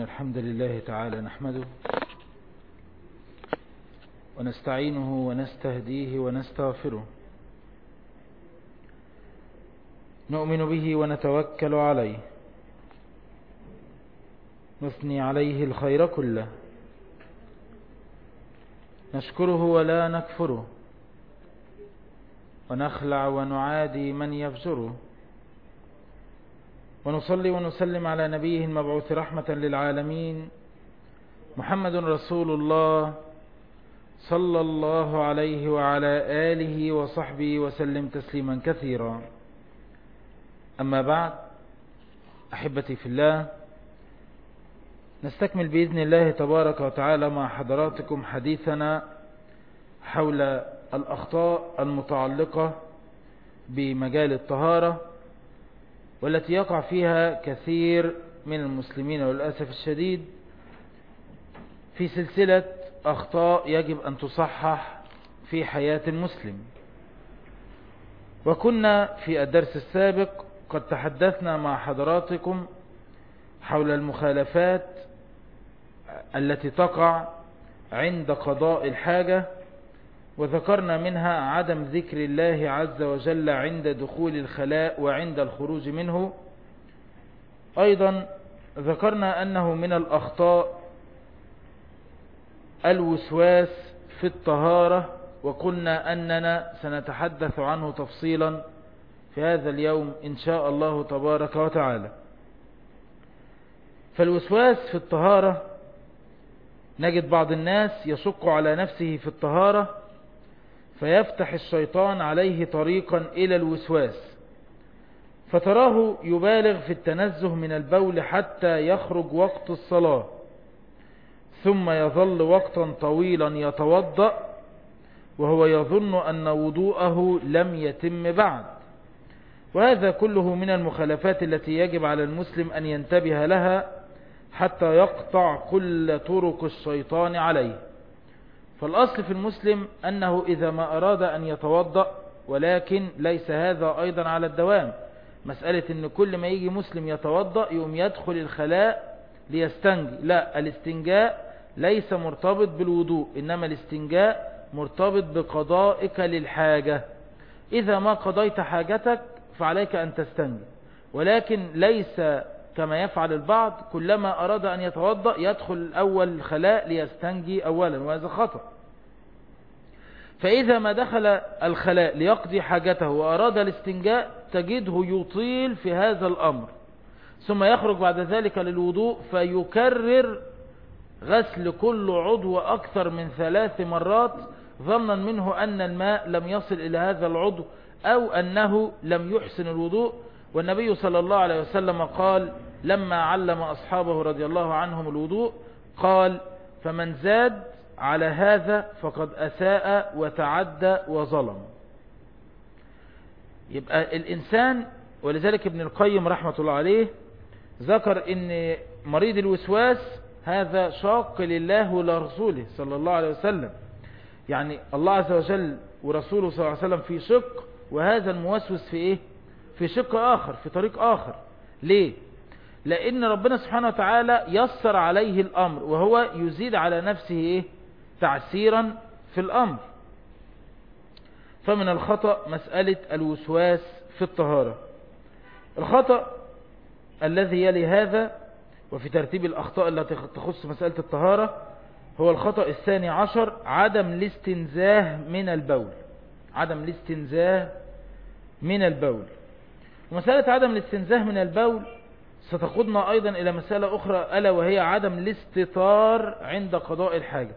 الحمد لله تعالى نحمده ونستعينه ونستهديه ونستغفره نؤمن به ونتوكل عليه نثني عليه الخير كله نشكره ولا نكفره ونخلع ونعادي من يفجره ونصلي ونسلم على نبيه المبعوث رحمة للعالمين محمد رسول الله صلى الله عليه وعلى آله وصحبه وسلم تسليما كثيرا أما بعد أحبتي في الله نستكمل بإذن الله تبارك وتعالى مع حضراتكم حديثنا حول الأخطاء المتعلقة بمجال الطهارة والتي يقع فيها كثير من المسلمين والأسف الشديد في سلسلة أخطاء يجب أن تصحح في حياة المسلم وكنا في الدرس السابق قد تحدثنا مع حضراتكم حول المخالفات التي تقع عند قضاء الحاجة وذكرنا منها عدم ذكر الله عز وجل عند دخول الخلاء وعند الخروج منه أيضا ذكرنا أنه من الأخطاء الوسواس في الطهارة وقلنا أننا سنتحدث عنه تفصيلا في هذا اليوم إن شاء الله تبارك وتعالى فالوسواس في الطهارة نجد بعض الناس يشق على نفسه في الطهارة فيفتح الشيطان عليه طريقا إلى الوسواس فتراه يبالغ في التنزه من البول حتى يخرج وقت الصلاة ثم يظل وقتا طويلا يتوضأ وهو يظن أن وضوءه لم يتم بعد وهذا كله من المخالفات التي يجب على المسلم أن ينتبه لها حتى يقطع كل طرق الشيطان عليه فالأصل في المسلم أنه إذا ما أراد أن يتوضأ ولكن ليس هذا أيضا على الدوام مسألة أن كل ما يجي مسلم يتوضأ يوم يدخل الخلاء ليستنجي لا الاستنجاء ليس مرتبط بالوضوء إنما الاستنجاء مرتبط بقضائك للحاجة إذا ما قضيت حاجتك فعليك أن تستنجي ولكن ليس كما يفعل البعض كلما أراد أن يتوضأ يدخل الأول الخلاء ليستنجي أولا وهذا خطأ فإذا ما دخل الخلاء ليقضي حاجته وأراد الاستنجاء تجده يطيل في هذا الأمر ثم يخرج بعد ذلك للوضوء فيكرر غسل كل عضو أكثر من ثلاث مرات ظنا منه أن الماء لم يصل إلى هذا العضو أو أنه لم يحسن الوضوء والنبي صلى الله عليه وسلم قال لما علم أصحابه رضي الله عنهم الوضوء قال فمن زاد على هذا فقد أساء وتعدى وظلم يبقى الإنسان ولذلك ابن القيم رحمة الله عليه ذكر ان مريض الوسواس هذا شاق لله ولرسوله صلى الله عليه وسلم يعني الله عز وجل ورسوله صلى الله عليه وسلم في شق وهذا الموسوس في ايه في شق آخر في طريق آخر ليه لأن ربنا سبحانه وتعالى يسر عليه الأمر وهو يزيد على نفسه إيه؟ تعسيرا في الأمر فمن الخطأ مسألة الوسواس في الطهارة الخطأ الذي يلي هذا وفي ترتيب الأخطاء التي تخص مسألة الطهارة هو الخطأ الثاني عشر عدم الاستنزاه من البول عدم الاستنزاه من البول ومسألة عدم الاستنزاه من البول ستقودنا أيضا إلى مسألة أخرى ألا وهي عدم الاستطار عند قضاء الحاجة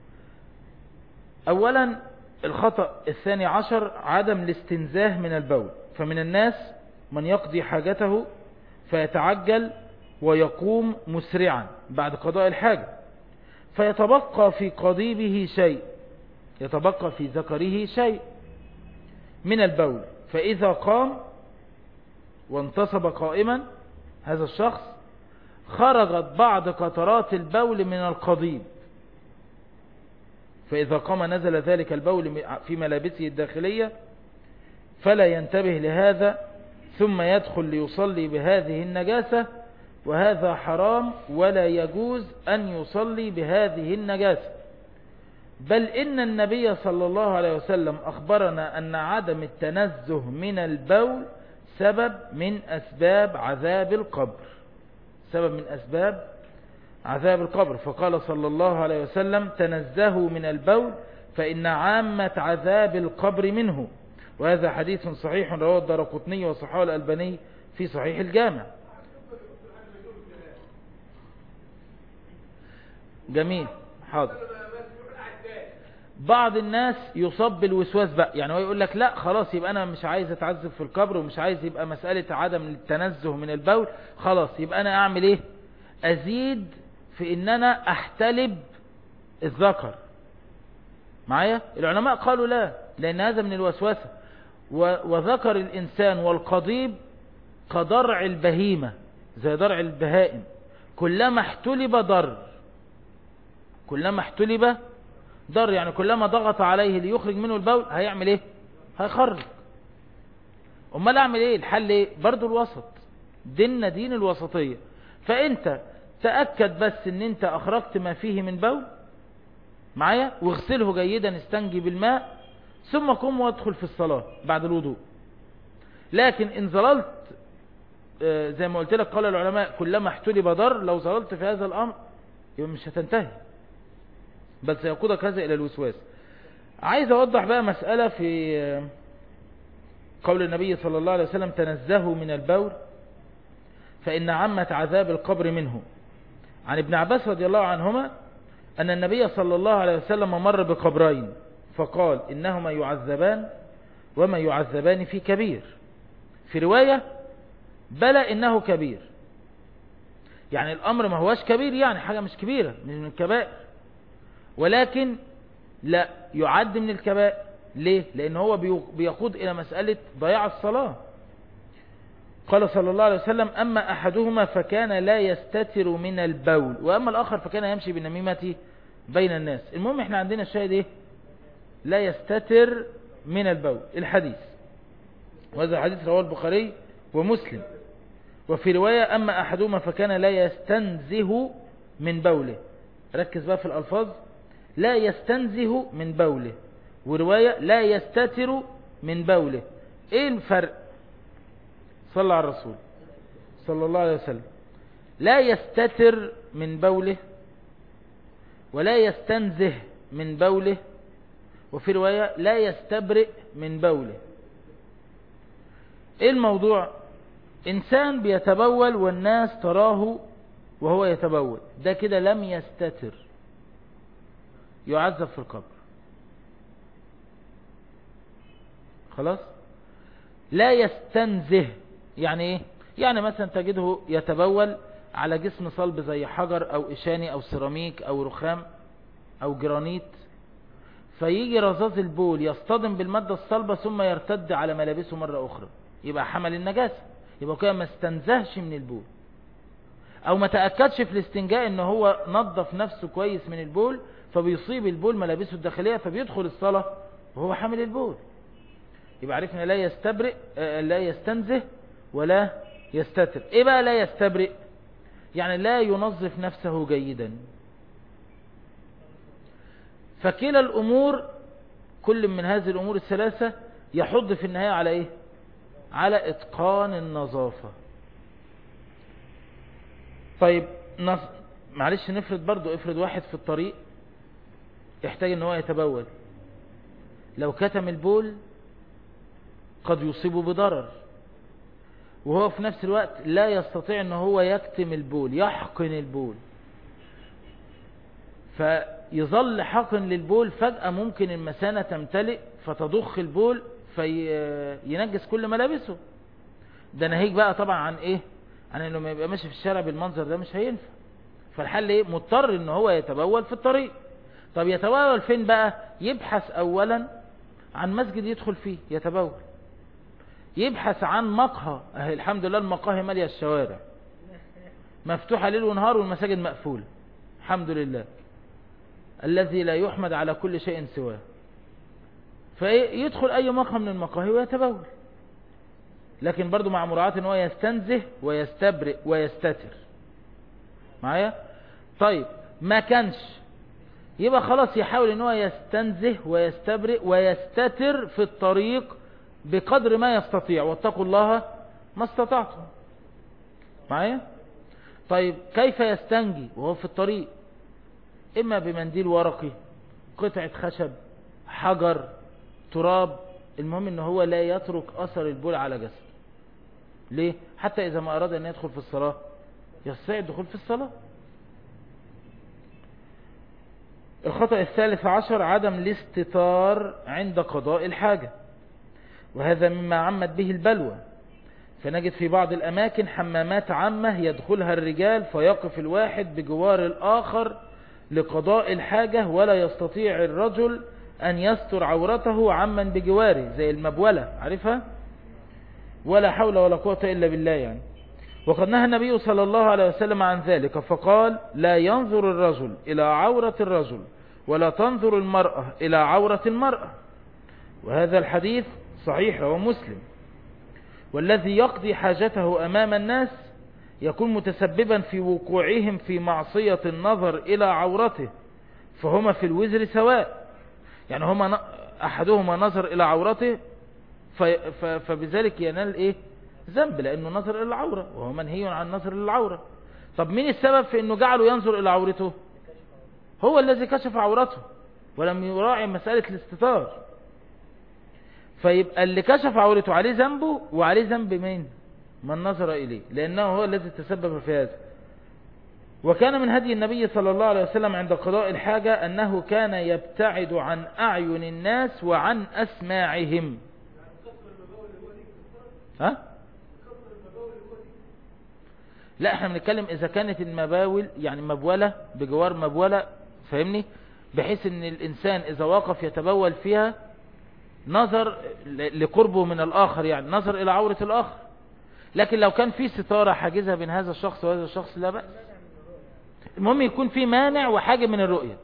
أولا الخطأ الثاني عشر عدم الاستنزاه من البول فمن الناس من يقضي حاجته فيتعجل ويقوم مسرعا بعد قضاء الحاجة فيتبقى في قضيبه شيء يتبقى في ذكره شيء من البول فإذا قام وانتصب قائما هذا الشخص خرجت بعض قطرات البول من القضيب فإذا قام نزل ذلك البول في ملابسه الداخلية فلا ينتبه لهذا ثم يدخل ليصلي بهذه النجاسة وهذا حرام ولا يجوز أن يصلي بهذه النجاسة بل إن النبي صلى الله عليه وسلم أخبرنا أن عدم التنزه من البول سبب من أسباب عذاب القبر سبب من أسباب عذاب القبر فقال صلى الله عليه وسلم تنزهوا من البول فإن عامة عذاب القبر منه وهذا حديث صحيح رواه الدرقطني وصححه الألباني في صحيح الجامع جميل حاضر بعض الناس يصاب بالوسواس بقى يعني هو يقول لك لا خلاص يبقى انا مش عايز اتعذب في القبر ومش عايز يبقى مسألة عدم التنزه من البول خلاص يبقى انا اعمل ايه ازيد في ان انا احتلب الذكر معايا العلماء قالوا لا لان هذا من الوسوسة وذكر الانسان والقضيب كضرع البهيمة زي درع البهائم كلما احتلب ضر كلما احتلب ضر يعني كلما ضغط عليه ليخرج منه البول هيعمل ايه هيخرج امال اعمل ايه الحل ايه برضو الوسط ديننا دين الوسطية فانت تأكد بس ان انت اخرجت ما فيه من بول معايا واغسله جيدا استنجي بالماء ثم قم وادخل في الصلاة بعد الوضوء لكن ان ظللت زي ما قلت لك قال العلماء كلما احتلب ضر لو ظللت في هذا الامر يبقى مش هتنتهي بل سيقودك هذا إلى الوسواس عايز أوضح بقى مسألة في قول النبي صلى الله عليه وسلم تنزهوا من البول فإن عمت عذاب القبر منه عن ابن عباس رضي الله عنهما أن النبي صلى الله عليه وسلم مر بقبرين فقال إنهما يعذبان وما يعذبان في كبير في رواية بلى إنه كبير يعني الأمر ما هواش كبير يعني حاجة مش كبيرة من الكبائر ولكن لا يعد من الكبائر ليه لان هو بيقود الى مسألة ضياع الصلاة قال صلى الله عليه وسلم اما احدهما فكان لا يستتر من البول واما الاخر فكان يمشي بالنميمة بين الناس المهم احنا عندنا الشاهد ايه لا يستتر من البول الحديث وهذا حديث رواه البخاري ومسلم وفي رواية اما احدهما فكان لا يستنزه من بوله ركز بقى في الالفاظ لا يستنزه من بوله ورواية لا يستتر من بوله ايه الفرق صلى على الرسول صلى الله عليه وسلم لا يستتر من بوله ولا يستنزه من بوله وفي رواية لا يستبرئ من بوله ايه الموضوع انسان بيتبول والناس تراه وهو يتبول ده كده لم يستتر يعذب في القبر خلاص لا يستنزه يعني ايه يعني مثلا تجده يتبول على جسم صلب زي حجر او اشاني او سيراميك او رخام او جرانيت فيجي رذاذ البول يصطدم بالمادة الصلبة ثم يرتد على ملابسه مرة اخرى يبقى حمل النجاسة يبقى كده ما استنزهش من البول او ما تأكدش في الاستنجاء ان هو نظف نفسه كويس من البول فبيصيب البول ملابسه الداخلية فبيدخل الصلاة وهو حامل البول يبقى عرفنا لا يستبرئ لا يستنزه ولا يستتر ايه بقى لا يستبرئ يعني لا ينظف نفسه جيدا فكلا الامور كل من هذه الامور الثلاثة يحض في النهاية على ايه على اتقان النظافة طيب نص... معلش نفرض برضو افرض واحد في الطريق يحتاج ان هو يتبول لو كتم البول قد يصيبه بضرر وهو في نفس الوقت لا يستطيع ان هو يكتم البول يحقن البول فيظل حقن للبول فجأة ممكن المثانة تمتلئ فتضخ البول فينجس كل ملابسه ده ناهيك بقى طبعا عن ايه عن انه ما يبقى ماشي في الشارع بالمنظر ده مش هينفع فالحل ايه مضطر ان هو يتبول في الطريق طب يتبول فين بقى يبحث اولا عن مسجد يدخل فيه يتبول يبحث عن مقهى اهي الحمد لله المقاهي مالية الشوارع مفتوحة ليل ونهار والمساجد مقفولة الحمد لله الذي لا يحمد على كل شيء سواه فيدخل اي مقهى من المقاهي ويتبول لكن برضو مع مراعاة ان هو يستنزه ويستبرئ ويستتر معايا طيب ما كانش يبقى خلاص يحاول ان هو يستنزه ويستبرئ ويستتر في الطريق بقدر ما يستطيع واتقوا الله ما استطعتم معايا طيب كيف يستنجي وهو في الطريق اما بمنديل ورقي قطعة خشب حجر تراب المهم ان هو لا يترك اثر البول على جسده ليه حتى اذا ما اراد ان يدخل في الصلاة يستطيع الدخول في الصلاة الخطأ الثالث عشر عدم الاستتار عند قضاء الحاجة وهذا مما عمت به البلوى فنجد في بعض الأماكن حمامات عامة يدخلها الرجال فيقف الواحد بجوار الآخر لقضاء الحاجة ولا يستطيع الرجل أن يستر عورته عما بجواره زي المبولة عارفها ولا حول ولا قوة إلا بالله يعني وقد نهى النبي صلى الله عليه وسلم عن ذلك فقال لا ينظر الرجل إلى عورة الرجل ولا تنظر المرأة إلى عورة المرأة وهذا الحديث صحيح رواه مسلم والذي يقضي حاجته أمام الناس يكون متسببا في وقوعهم في معصية النظر إلى عورته فهما في الوزر سواء يعني هما أحدهما نظر إلى عورته فبذلك ينال إيه ذنب لأنه نظر إلى العورة وهو منهي عن نظر إلى العورة طب مين السبب في أنه جعله ينظر إلى عورته هو الذي كشف عورته ولم يراعي مسألة الاستطار فيبقى اللي كشف عورته عليه ذنبه وعليه ذنب مين من نظر إليه لأنه هو الذي تسبب في هذا وكان من هدي النبي صلى الله عليه وسلم عند قضاء الحاجة أنه كان يبتعد عن أعين الناس وعن أسماعهم ها؟ لا احنا بنتكلم اذا كانت المباول يعني مبولة بجوار مبولة فاهمني بحيث ان الانسان اذا وقف يتبول فيها نظر لقربه من الاخر يعني نظر الى عورة الاخر لكن لو كان في ستارة حاجزها بين هذا الشخص وهذا الشخص لا بأس المهم يكون في مانع وحاجة من الرؤية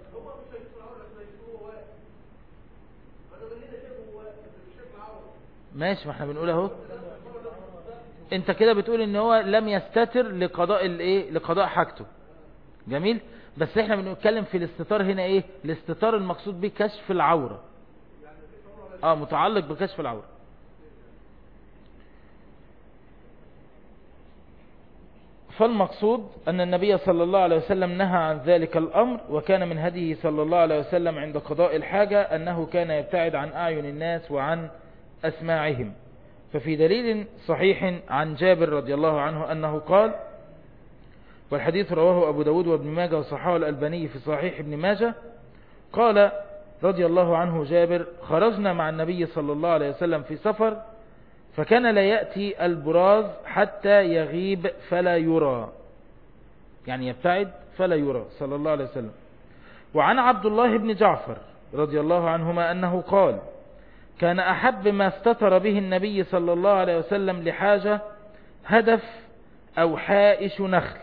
ماشي ما احنا بنقول اهو انت كده بتقول ان هو لم يستتر لقضاء الايه لقضاء حاجته جميل بس احنا بنتكلم في الاستتار هنا ايه الاستتار المقصود به كشف العورة اه متعلق بكشف العورة فالمقصود أن النبي صلى الله عليه وسلم نهى عن ذلك الأمر وكان من هديه صلى الله عليه وسلم عند قضاء الحاجة أنه كان يبتعد عن أعين الناس وعن أسماعهم ففي دليل صحيح عن جابر رضي الله عنه أنه قال والحديث رواه أبو داود وابن ماجه وصححه الألباني في صحيح ابن ماجه قال رضي الله عنه جابر خرجنا مع النبي صلى الله عليه وسلم في سفر فكان لا يأتي البراز حتى يغيب فلا يرى يعني يبتعد فلا يرى صلى الله عليه وسلم وعن عبد الله بن جعفر رضي الله عنهما أنه قال كان أحب ما استتر به النبي صلى الله عليه وسلم لحاجة هدف أو حائش نخل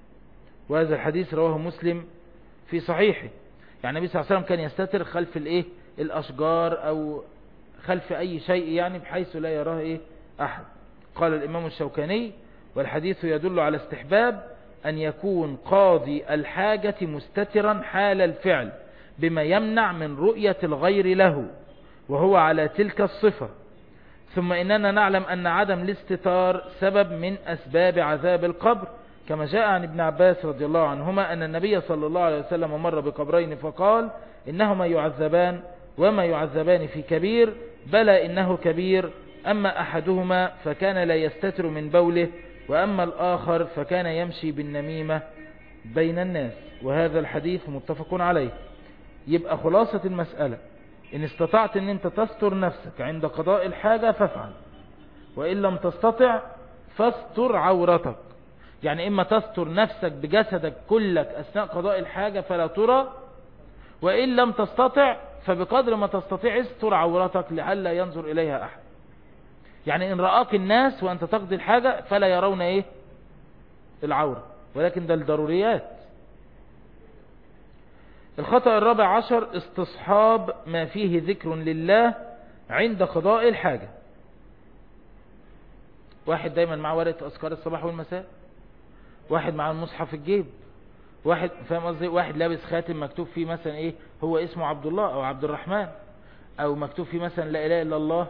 وهذا الحديث رواه مسلم في صحيحه يعني النبي صلى الله عليه وسلم كان يستتر خلف الايه الأشجار أو خلف أي شيء يعني بحيث لا يراه إيه أحد قال الإمام الشوكاني والحديث يدل على استحباب أن يكون قاضي الحاجة مستترا حال الفعل بما يمنع من رؤية الغير له وهو على تلك الصفة ثم إننا نعلم أن عدم الاستتار سبب من أسباب عذاب القبر كما جاء عن ابن عباس رضي الله عنهما أن النبي صلى الله عليه وسلم مر بقبرين فقال إنهما يعذبان وما يعذبان في كبير بلى إنه كبير أما أحدهما فكان لا يستتر من بوله وأما الآخر فكان يمشي بالنميمة بين الناس وهذا الحديث متفق عليه يبقى خلاصة المسألة إن استطعت أن أنت تستر نفسك عند قضاء الحاجة فافعل وإن لم تستطع فاستر عورتك يعني إما تستر نفسك بجسدك كلك أثناء قضاء الحاجة فلا ترى وإن لم تستطع فبقدر ما تستطيع استر عورتك لئلا ينظر إليها أحد يعني إن رآك الناس وأنت تقضي الحاجة فلا يرون إيه العورة ولكن ده الضروريات الخطأ الرابع عشر استصحاب ما فيه ذكر لله عند قضاء الحاجة واحد دايما مع ورقة أذكار الصباح والمساء واحد مع المصحف في الجيب واحد فاهم قصدي واحد لابس خاتم مكتوب فيه مثلا ايه هو اسمه عبد الله او عبد الرحمن او مكتوب فيه مثلا لا اله الا الله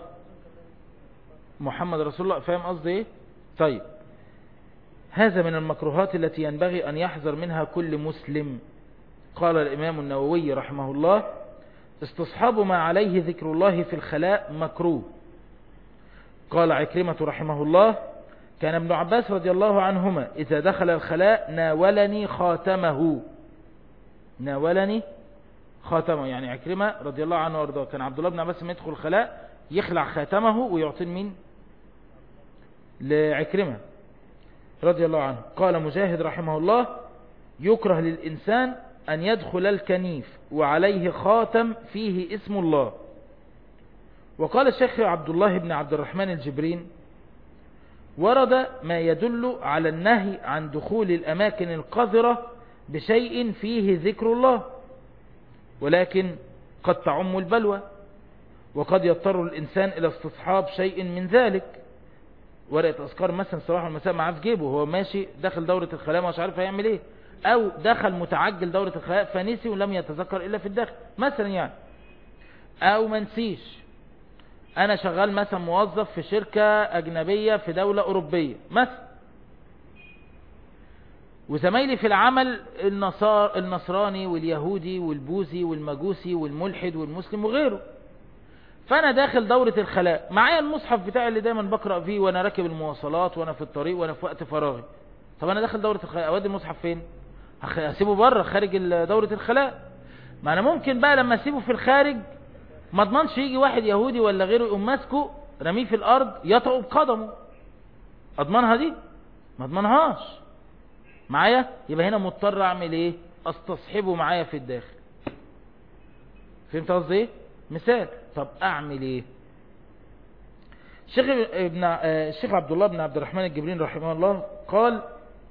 محمد رسول الله فاهم قصدي ايه طيب هذا من المكروهات التي ينبغي أن يحذر منها كل مسلم قال الإمام النووي رحمه الله استصحاب ما عليه ذكر الله في الخلاء مكروه قال عكرمة رحمه الله كان ابن عباس رضي الله عنهما إذا دخل الخلاء ناولني خاتمه ناولني خاتمه يعني عكرمة رضي الله عنه وارضاه كان عبد الله بن عباس ما يدخل الخلاء يخلع خاتمه ويعطي مين لعكرمة رضي الله عنه قال مجاهد رحمه الله يكره للإنسان أن يدخل الكنيف وعليه خاتم فيه اسم الله وقال الشيخ عبد الله بن عبد الرحمن الجبرين ورد ما يدل على النهي عن دخول الأماكن القذرة بشيء فيه ذكر الله ولكن قد تعم البلوى وقد يضطر الإنسان إلى استصحاب شيء من ذلك ورقة أذكار مثلا صباح المساء معاه في جيبه وهو ماشي داخل دورة الخلاء مش عارف هيعمل ايه او دخل متعجل دورة الخلاء فنسي ولم يتذكر الا في الداخل مثلا يعني او منسيش انا شغال مثلا موظف في شركة اجنبية في دولة اوروبية مثلا وزمايلي في العمل النصار النصراني واليهودي والبوذي والمجوسي والملحد والمسلم وغيره فانا داخل دورة الخلاء معايا المصحف بتاعي اللي دايما بقرأ فيه وانا راكب المواصلات وانا في الطريق وانا في وقت فراغي طب انا داخل دورة الخلاء اودي المصحف فين هسيبه بره خارج دورة الخلاء ما انا ممكن بقى لما اسيبه في الخارج ما اضمنش يجي واحد يهودي ولا غيره يقوم ماسكه رميه في الارض يطعه بقدمه اضمنها دي ما اضمنهاش معايا يبقى هنا مضطر اعمل ايه استصحبه معايا في الداخل فهمت قصدي ايه مثال طب اعمل ايه الشيخ ابن الشيخ عبد الله بن عبد الرحمن الجبرين رحمه الله قال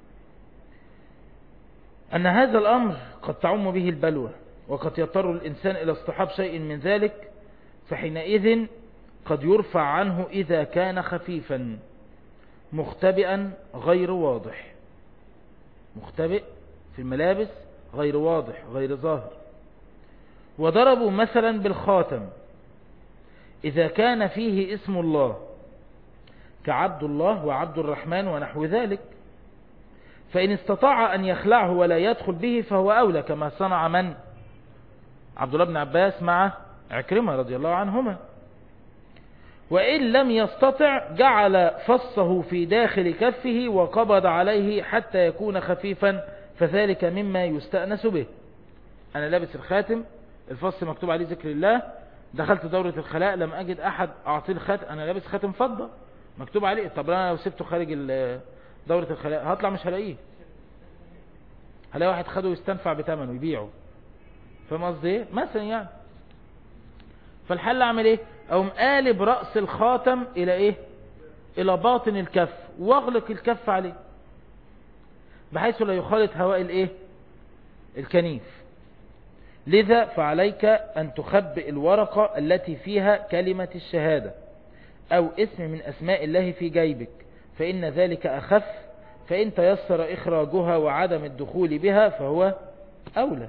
أن هذا الأمر قد تعم به البلوى وقد يضطر الإنسان إلى اصطحاب شيء من ذلك فحينئذ قد يرفع عنه إذا كان خفيفا مختبئا غير واضح مختبئ في الملابس غير واضح غير ظاهر وضربوا مثلا بالخاتم إذا كان فيه اسم الله كعبد الله وعبد الرحمن ونحو ذلك فإن استطاع أن يخلعه ولا يدخل به فهو أولى كما صنع من عبد الله بن عباس مع عكرمة رضي الله عنهما وإن لم يستطع جعل فصه في داخل كفه وقبض عليه حتى يكون خفيفا فذلك مما يستأنس به أنا لابس الخاتم الفص مكتوب عليه ذكر الله دخلت دورة الخلاء لم أجد أحد أعطيه الخاتم أنا لابس خاتم فضة مكتوب عليه طب أنا لو سبته خارج دورة الخلاء هطلع مش هلاقيه هلاقي واحد خده يستنفع بثمنه يبيعه فاهم قصدي ايه مثلا يعني فالحل اعمل ايه اقوم قالب رأس الخاتم الى ايه الى باطن الكف واغلق الكف عليه بحيث لا يخالط هواء الايه الكنيف لذا فعليك ان تخبئ الورقة التي فيها كلمة الشهادة او اسم من اسماء الله في جيبك فإن ذلك أخف فإن تيسر إخراجها وعدم الدخول بها فهو أولى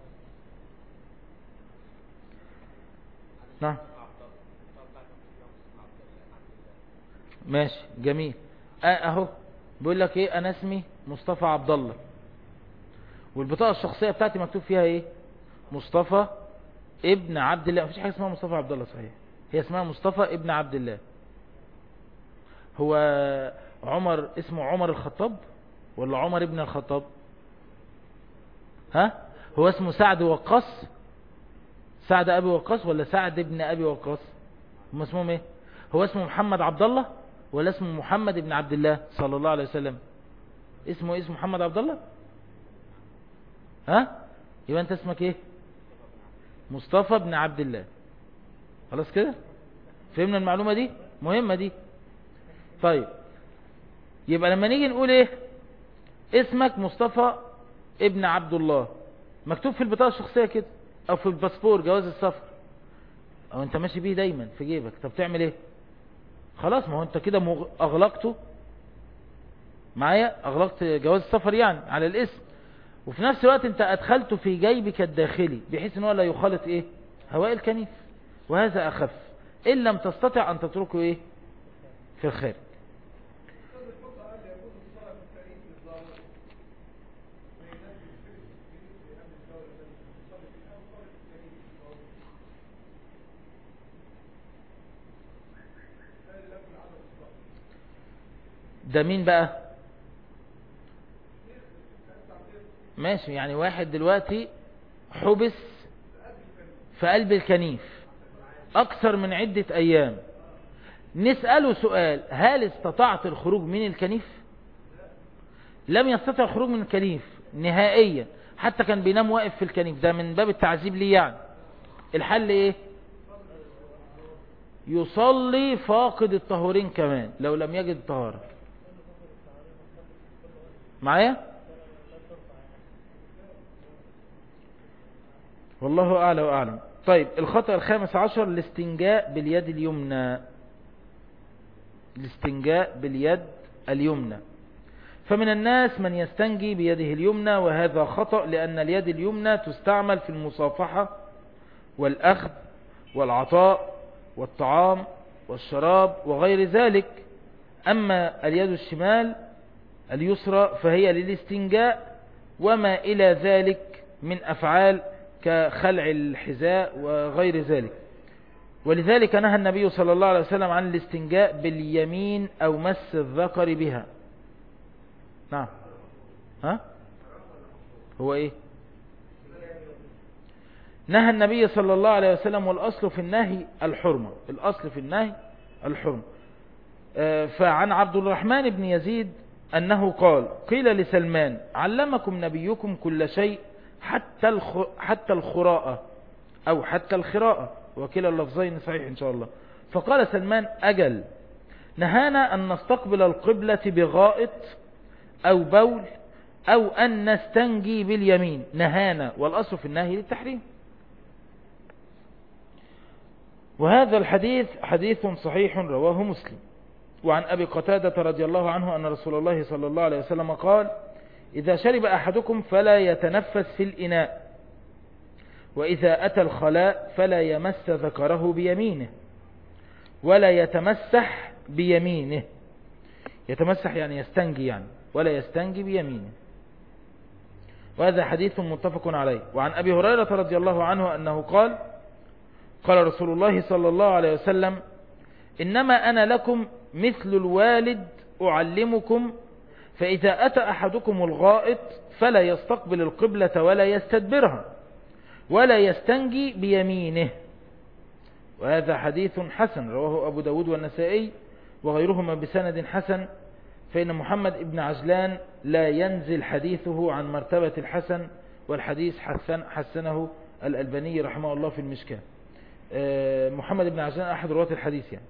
نعم ماشي جميل اهو بيقول لك ايه انا اسمي مصطفى عبد الله والبطاقه الشخصيه بتاعتي مكتوب فيها ايه مصطفى ابن عبد الله مفيش حاجه اسمها مصطفى عبد الله صحيح هي اسمها مصطفى ابن عبد الله هو عمر اسمه عمر الخطاب ولا عمر ابن الخطاب ها هو اسمه سعد وقاص سعد ابي وقاص ولا سعد ابن ابي وقاص هم اسمهم ايه هو اسمه محمد عبد الله ولا اسمه محمد ابن عبد الله صلى الله عليه وسلم اسمه اسمه محمد عبد الله ها يبقى انت اسمك ايه مصطفى بن عبد الله خلاص كده فهمنا المعلومة دي مهمة دي طيب يبقى لما نيجي نقول ايه اسمك مصطفى ابن عبد الله مكتوب في البطاقة الشخصية كده او في الباسبور جواز السفر او انت ماشي بيه دايما في جيبك طب تعمل ايه خلاص ما هو انت كده مغ... اغلقته معايا اغلقت جواز السفر يعني على الاسم وفي نفس الوقت انت ادخلته في جيبك الداخلي بحيث ان هو لا يخالط ايه هواء الكنيف وهذا اخف ان لم تستطع ان تتركه ايه في الخارج ده مين بقى ماشي يعني واحد دلوقتي حبس في قلب الكنيف اكثر من عدة ايام نسأله سؤال هل استطعت الخروج من الكنيف لم يستطع الخروج من الكنيف نهائيا حتى كان بينام واقف في الكنيف ده من باب التعذيب ليه يعني الحل ايه يصلي فاقد الطهورين كمان لو لم يجد طهارة معايا والله أعلى وأعلم طيب الخطأ الخامس عشر الاستنجاء باليد اليمنى الاستنجاء باليد اليمنى فمن الناس من يستنجي بيده اليمنى وهذا خطأ لأن اليد اليمنى تستعمل في المصافحة والأخذ والعطاء والطعام والشراب وغير ذلك أما اليد الشمال اليسرى فهي للاستنجاء وما إلى ذلك من أفعال كخلع الحذاء وغير ذلك ولذلك نهى النبي صلى الله عليه وسلم عن الاستنجاء باليمين أو مس الذكر بها نعم ها هو ايه نهى النبي صلى الله عليه وسلم والأصل في النهي الحرمة الأصل في النهي الحرمة فعن عبد الرحمن بن يزيد أنه قال قيل لسلمان علمكم نبيكم كل شيء حتى الخ... حتى الخراءة أو حتى الخراءة وكلا اللفظين صحيح إن شاء الله فقال سلمان أجل نهانا أن نستقبل القبلة بغائط أو بول أو أن نستنجي باليمين نهانا والأصل في النهي للتحريم وهذا الحديث حديث صحيح رواه مسلم وعن أبي قتادة رضي الله عنه أن رسول الله صلى الله عليه وسلم قال إذا شرب أحدكم فلا يتنفس في الإناء وإذا أتى الخلاء فلا يمس ذكره بيمينه ولا يتمسح بيمينه يتمسح يعني يستنجي يعني ولا يستنجي بيمينه وهذا حديث متفق عليه وعن أبي هريرة رضي الله عنه أنه قال قال رسول الله صلى الله عليه وسلم إنما أنا لكم مثل الوالد أعلمكم فإذا أتى أحدكم الغائط فلا يستقبل القبلة ولا يستدبرها ولا يستنجي بيمينه وهذا حديث حسن رواه أبو داود والنسائي وغيرهما بسند حسن فإن محمد ابن عجلان لا ينزل حديثه عن مرتبة الحسن والحديث حسن حسنه الألباني رحمه الله في المشكاة محمد بن عجلان أحد رواة الحديث يعني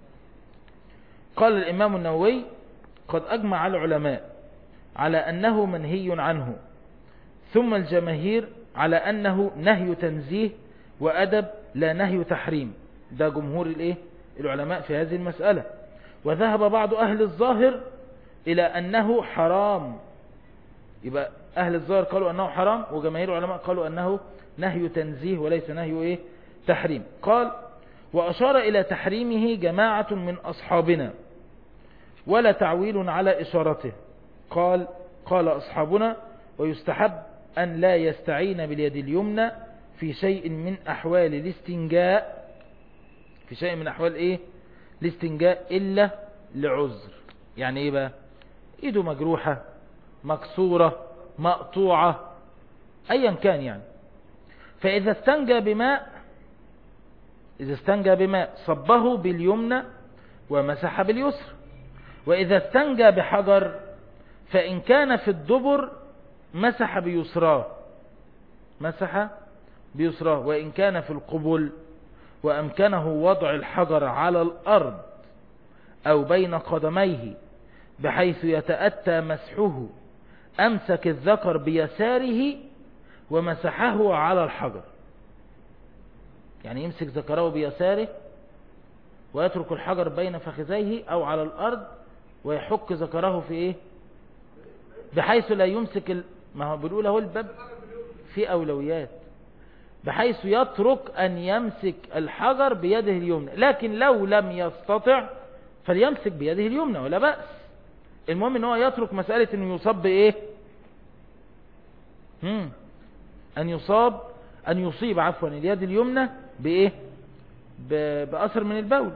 قال الإمام النووي قد أجمع العلماء على أنه منهي عنه ثم الجماهير على أنه نهي تنزيه وأدب لا نهي تحريم ده جمهور الإيه؟ العلماء في هذه المسألة وذهب بعض أهل الظاهر إلى أنه حرام يبقى أهل الظاهر قالوا أنه حرام وجماهير العلماء قالوا أنه نهي تنزيه وليس نهي إيه؟ تحريم قال وأشار إلى تحريمه جماعة من أصحابنا ولا تعويل على إشارته قال قال أصحابنا ويستحب أن لا يستعين باليد اليمنى في شيء من أحوال الاستنجاء في شيء من أحوال إيه الاستنجاء إلا لعذر يعني إيه بقى إيده مجروحة مكسورة مقطوعة أيا كان يعني فإذا استنجى بماء إذا استنجى بماء صبه باليمنى ومسح باليسر وإذا استنجى بحجر فإن كان في الدبر مسح بيسراه مسح بيسراه وإن كان في القبل وأمكنه وضع الحجر على الأرض أو بين قدميه بحيث يتأتى مسحه أمسك الذكر بيساره ومسحه على الحجر يعني يمسك ذكره بيساره ويترك الحجر بين فخذيه أو على الأرض ويحك ذكره في إيه بحيث لا يمسك ما هو بنقول اهو الباب في أولويات بحيث يترك أن يمسك الحجر بيده اليمنى لكن لو لم يستطع فليمسك بيده اليمنى ولا بأس المهم ان هو يترك مسألة انه يصاب بايه هم. ان يصاب ان يصيب عفوا اليد اليمنى بايه بأثر من البول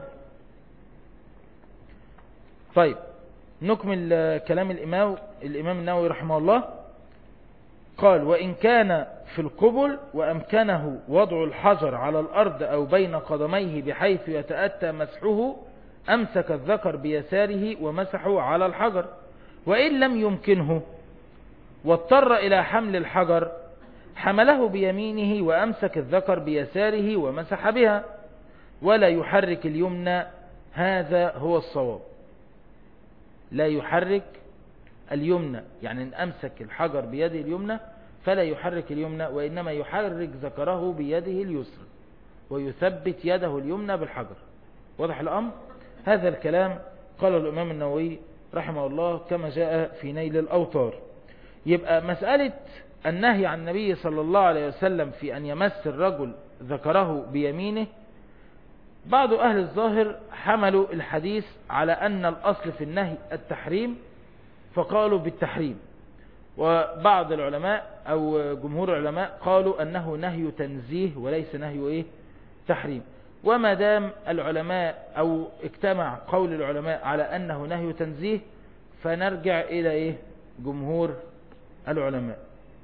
طيب نكمل كلام الإمام, الإمام النووي رحمه الله قال وإن كان في القبل وأمكنه وضع الحجر على الأرض أو بين قدميه بحيث يتأتى مسحه أمسك الذكر بيساره ومسحه على الحجر وإن لم يمكنه واضطر إلى حمل الحجر حمله بيمينه وأمسك الذكر بيساره ومسح بها ولا يحرك اليمنى هذا هو الصواب لا يحرك اليمنى يعني ان أمسك الحجر بيده اليمنى فلا يحرك اليمنى وإنما يحرك ذكره بيده اليسرى ويثبت يده اليمنى بالحجر واضح الأمر هذا الكلام قال الإمام النووي رحمه الله كما جاء في نيل الأوطار يبقى مسألة النهي عن النبي صلى الله عليه وسلم في أن يمس الرجل ذكره بيمينه بعض أهل الظاهر حملوا الحديث على أن الأصل في النهي التحريم فقالوا بالتحريم وبعض العلماء أو جمهور العلماء قالوا أنه نهي تنزيه وليس نهي إيه تحريم وما دام العلماء أو اجتمع قول العلماء على أنه نهي تنزيه فنرجع إلى إيه جمهور العلماء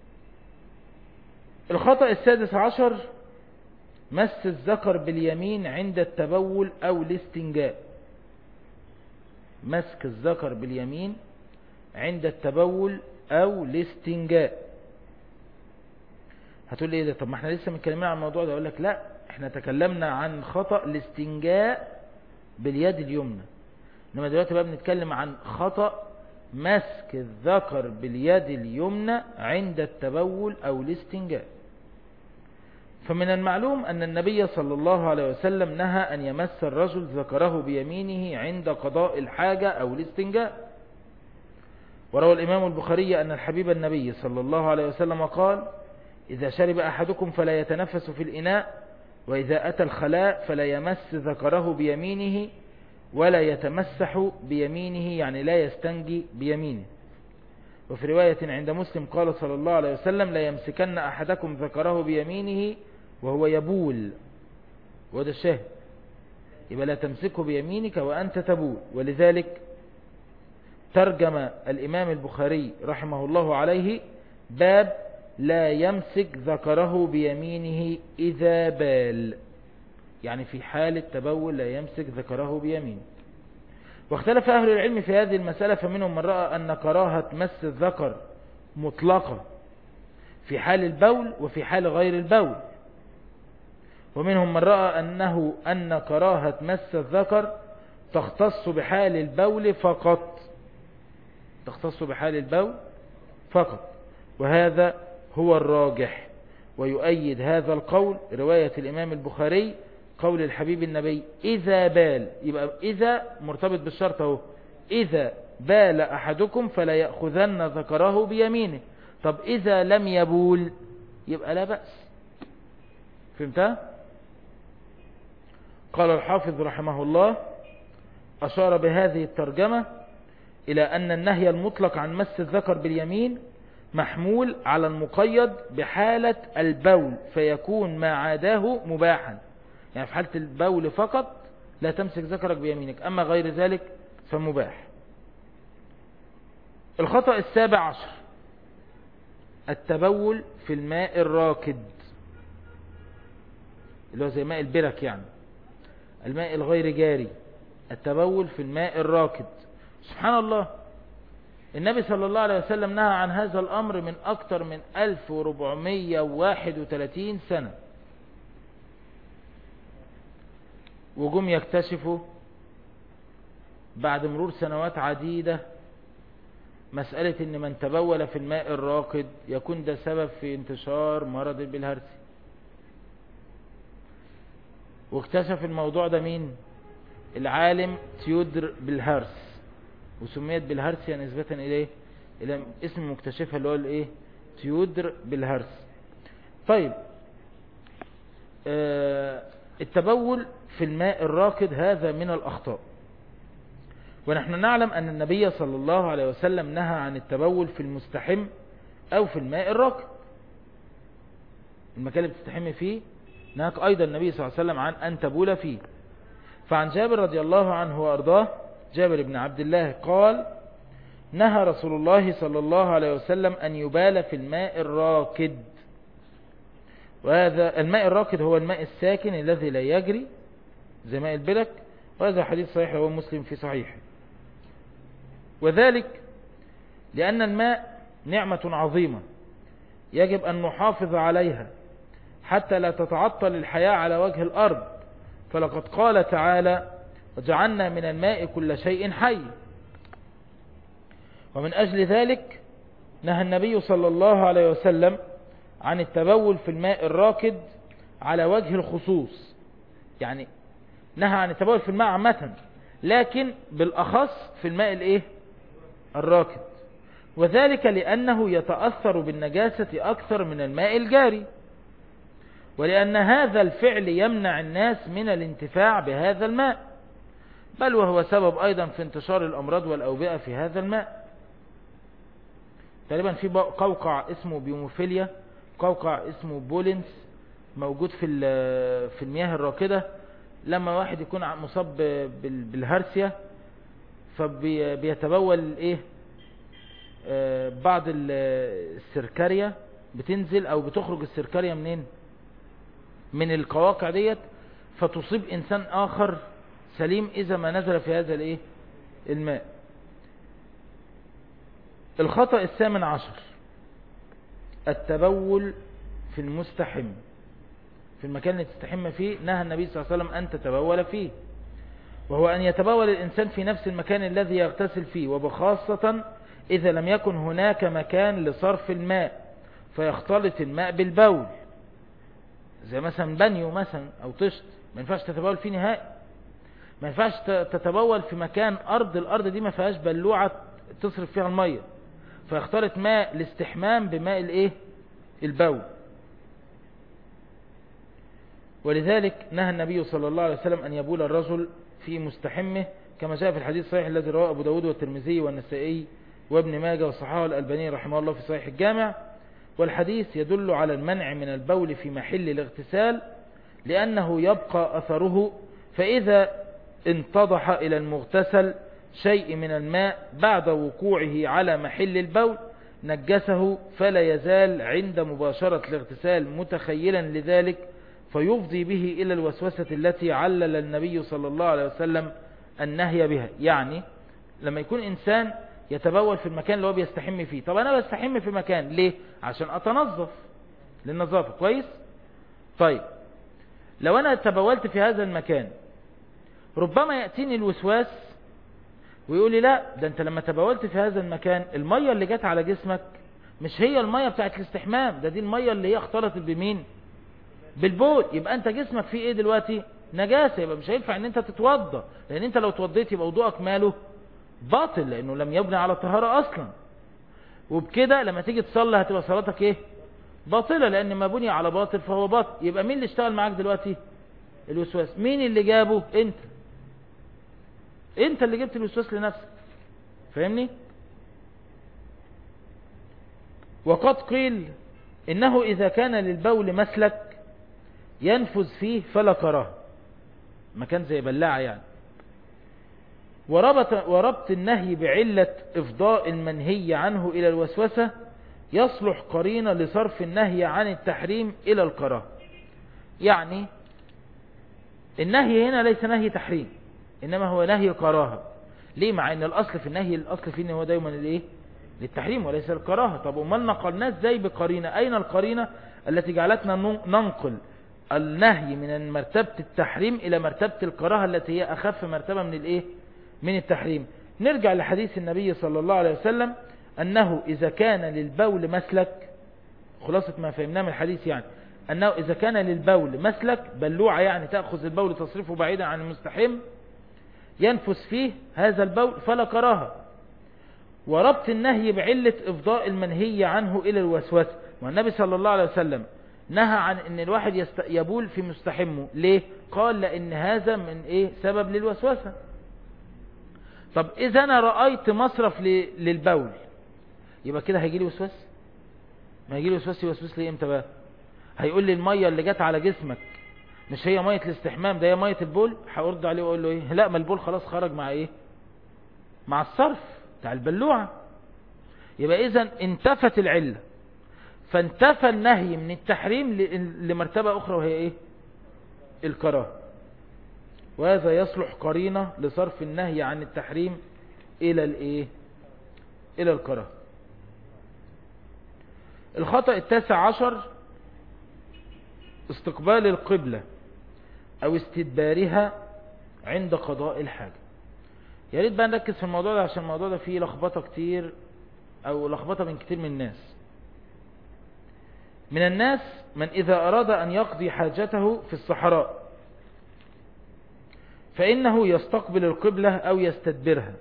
الخطأ السادس عشر مس الذكر باليمين عند التبول أو الاستنجاء مسك الذكر باليمين عند التبول أو الاستنجاء هتقول لي ايه ده طب ما احنا لسه متكلمين عن الموضوع ده اقول لك لا احنا تكلمنا عن خطأ الاستنجاء باليد اليمنى انما دلوقتي بقى بنتكلم عن خطأ مسك الذكر باليد اليمنى عند التبول او الاستنجاء فمن المعلوم أن النبي صلى الله عليه وسلم نهى أن يمس الرجل ذكره بيمينه عند قضاء الحاجة أو الاستنجاء وروى الإمام البخاري أن الحبيب النبي صلى الله عليه وسلم قال إذا شرب أحدكم فلا يتنفس في الإناء وإذا أتى الخلاء فلا يمس ذكره بيمينه ولا يتمسح بيمينه يعني لا يستنجي بيمينه وفي رواية عند مسلم قال صلى الله عليه وسلم لا يمسكن أحدكم ذكره بيمينه وهو يبول وده الشاهد يبقى لا تمسكه بيمينك وأنت تبول ولذلك ترجم الإمام البخاري رحمه الله عليه باب لا يمسك ذكره بيمينه إذا بال يعني في حال التبول لا يمسك ذكره بيمينه واختلف أهل العلم في هذه المسألة فمنهم من رأى أن كراهة مس الذكر مطلقة في حال البول وفي حال غير البول ومنهم من رأى أنه أن كراهة مس الذكر تختص بحال البول فقط تختص بحال البول فقط وهذا هو الراجح ويؤيد هذا القول رواية الإمام البخاري قول الحبيب النبي إذا بال يبقى إذا مرتبط بالشرط اهو إذا بال أحدكم فلا يأخذن ذكره بيمينه طب إذا لم يبول يبقى لا بأس فهمتها قال الحافظ رحمه الله أشار بهذه الترجمة إلى أن النهي المطلق عن مس الذكر باليمين محمول على المقيد بحالة البول فيكون ما عاداه مباحا يعني في حالة البول فقط لا تمسك ذكرك بيمينك أما غير ذلك فمباح الخطأ السابع عشر التبول في الماء الراكد اللي هو زي ماء البرك يعني الماء الغير جاري التبول في الماء الراكد سبحان الله النبي صلى الله عليه وسلم نهى عن هذا الأمر من أكثر من 1431 سنة وجم يكتشفوا بعد مرور سنوات عديدة مسألة ان من تبول في الماء الراكد يكون ده سبب في انتشار مرض البلهارسي واكتشف الموضوع ده مين العالم تيودر بالهارس وسميت بالهارسيا نسبة اليه الى اسم مكتشفها اللي هو الايه تيودر بالهرس طيب آه التبول في الماء الراكد هذا من الأخطاء ونحن نعلم أن النبي صلى الله عليه وسلم نهى عن التبول في المستحم أو في الماء الراكد المكان اللي بتستحم فيه نهاك أيضا النبي صلى الله عليه وسلم عن أن تبول فيه فعن جابر رضي الله عنه وأرضاه جابر بن عبد الله قال نهى رسول الله صلى الله عليه وسلم أن يبال في الماء الراكد وهذا الماء الراكد هو الماء الساكن الذي لا يجري زي ماء البلك وهذا حديث صحيح هو مسلم في صحيح وذلك لأن الماء نعمة عظيمة يجب أن نحافظ عليها حتى لا تتعطل الحياة على وجه الأرض فلقد قال تعالى وجعلنا من الماء كل شيء حي ومن أجل ذلك نهى النبي صلى الله عليه وسلم عن التبول في الماء الراكد على وجه الخصوص يعني نهى عن التبول في الماء عامة لكن بالأخص في الماء الايه الراكد وذلك لأنه يتأثر بالنجاسة أكثر من الماء الجاري ولأن هذا الفعل يمنع الناس من الانتفاع بهذا الماء بل وهو سبب أيضا في انتشار الأمراض والأوبئة في هذا الماء تقريبا في قوقع اسمه بيوموفيليا قوقع اسمه بولنس موجود في في المياه الراكدة لما واحد يكون مصاب بالهرسيا فبيتبول ايه بعض السركاريا بتنزل او بتخرج السركاريا منين من القواقع ديت فتصيب انسان اخر سليم اذا ما نزل في هذا الايه الماء الخطأ الثامن عشر التبول في المستحم في المكان اللي تستحم فيه نهى النبي صلى الله عليه وسلم أن تتبول فيه وهو أن يتبول الإنسان في نفس المكان الذي يغتسل فيه وبخاصة إذا لم يكن هناك مكان لصرف الماء فيختلط الماء بالبول زي مثلا بنيو مثلا أو طشت ما ينفعش تتبول فيه نهائي ما ينفعش تتبول في مكان أرض الأرض دي ما فيهاش بلوعة تصرف فيها المية فيختلط ماء الاستحمام بماء الايه البول ولذلك نهى النبي صلى الله عليه وسلم أن يبول الرجل في مستحمه كما جاء في الحديث الصحيح الذي رواه أبو داود والترمذي والنسائي وابن ماجه وصححه الألباني رحمه الله في صحيح الجامع والحديث يدل على المنع من البول في محل الاغتسال لأنه يبقى أثره فإذا انتضح إلى المغتسل شيء من الماء بعد وقوعه على محل البول نجسه فلا يزال عند مباشرة الاغتسال متخيلا لذلك فيفضي به إلى الوسوسة التي علل النبي صلى الله عليه وسلم النهي بها يعني لما يكون إنسان يتبول في المكان اللي هو بيستحم فيه طب أنا بستحم في مكان ليه عشان أتنظف للنظافة كويس طيب لو أنا تبولت في هذا المكان ربما يأتيني الوسواس ويقول لي لا ده انت لما تبولت في هذا المكان المية اللي جت على جسمك مش هي المية بتاعت الاستحمام ده دي المية اللي هي اختلطت بمين بالبول يبقى انت جسمك فيه ايه دلوقتي نجاسة يبقى مش هينفع ان انت تتوضى لان انت لو توضيت يبقى وضوءك ماله باطل لانه لم يبني على الطهارة اصلا وبكده لما تيجي تصلي هتبقى صلاتك ايه باطلة لان ما بني على باطل فهو باطل يبقى مين اللي اشتغل معاك دلوقتي الوسواس مين اللي جابه انت انت اللي جبت الوسواس لنفسك فاهمني وقد قيل انه اذا كان للبول مسلك ينفذ فيه فلا كراهه مكان زي بلاعة يعني وربط, وربط النهي بعلة افضاء المنهي عنه الى الوسوسة يصلح قرينة لصرف النهي عن التحريم الى الكراهه يعني النهي هنا ليس نهي تحريم انما هو نهي كراهه ليه مع ان الاصل في النهي الاصل فيه ان هو دايما الايه للتحريم وليس الكراهه طب امال نقلناه ازاي بقرينه اين القرينه التي جعلتنا ننقل النهي من مرتبه التحريم الى مرتبه الكراهه التي هي اخف مرتبه من الايه من التحريم نرجع لحديث النبي صلى الله عليه وسلم انه اذا كان للبول مسلك خلاصه ما فهمناه من الحديث يعني انه اذا كان للبول مسلك بلوعه يعني تاخذ البول تصرفه بعيدا عن المستحم ينفس فيه هذا البول فلا كراهه وربط النهي بعلة إفضاء المنهي عنه إلى الوسوسة والنبي صلى الله عليه وسلم نهى عن ان الواحد يست... يبول في مستحمه ليه قال لان هذا من ايه سبب للوسوسة طب اذا انا رأيت مصرف ل... للبول يبقى كده هيجي لي وسواس ما هيجي لي وسواس يوسوس لي امتى بقى هيقول لي المية اللي جت على جسمك مش هي مية الاستحمام ده هي مية البول هأرد عليه واقول له ايه لا ما البول خلاص خرج مع ايه مع الصرف بتاع البلوعة يبقى اذا انتفت العلة فانتفى النهي من التحريم لمرتبة أخرى وهي إيه الكراهة وهذا يصلح قرينة لصرف النهي عن التحريم إلى الإيه إلى الكراهة الخطأ التاسع عشر استقبال القبلة أو استدبارها عند قضاء الحاجة يا ريت بقى نركز في الموضوع ده عشان الموضوع ده فيه لخبطة كتير أو لخبطة من كتير من الناس من الناس من إذا أراد أن يقضي حاجته في الصحراء فإنه يستقبل القبلة أو يستدبرها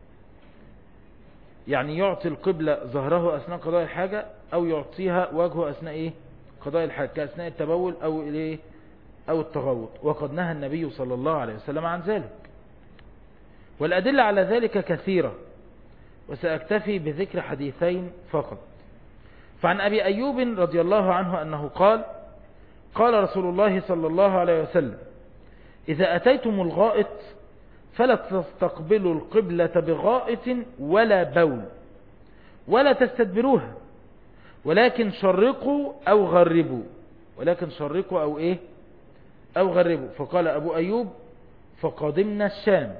يعني يعطي القبلة ظهره أثناء قضاء الحاجة أو يعطيها وجهه أثناء إيه؟ قضاء الحاجة كأثناء التبول أو إليه أو التغوط وقد نهى النبي صلى الله عليه وسلم عن ذلك والأدلة على ذلك كثيرة وسأكتفي بذكر حديثين فقط فعن أبي أيوب رضي الله عنه أنه قال قال رسول الله صلى الله عليه وسلم إذا أتيتم الغائط فلا تستقبلوا القبلة بغائط ولا بول ولا تستدبروها ولكن شرقوا أو غربوا ولكن شرقوا أو إيه أو غربوا فقال أبو أيوب فقدمنا الشام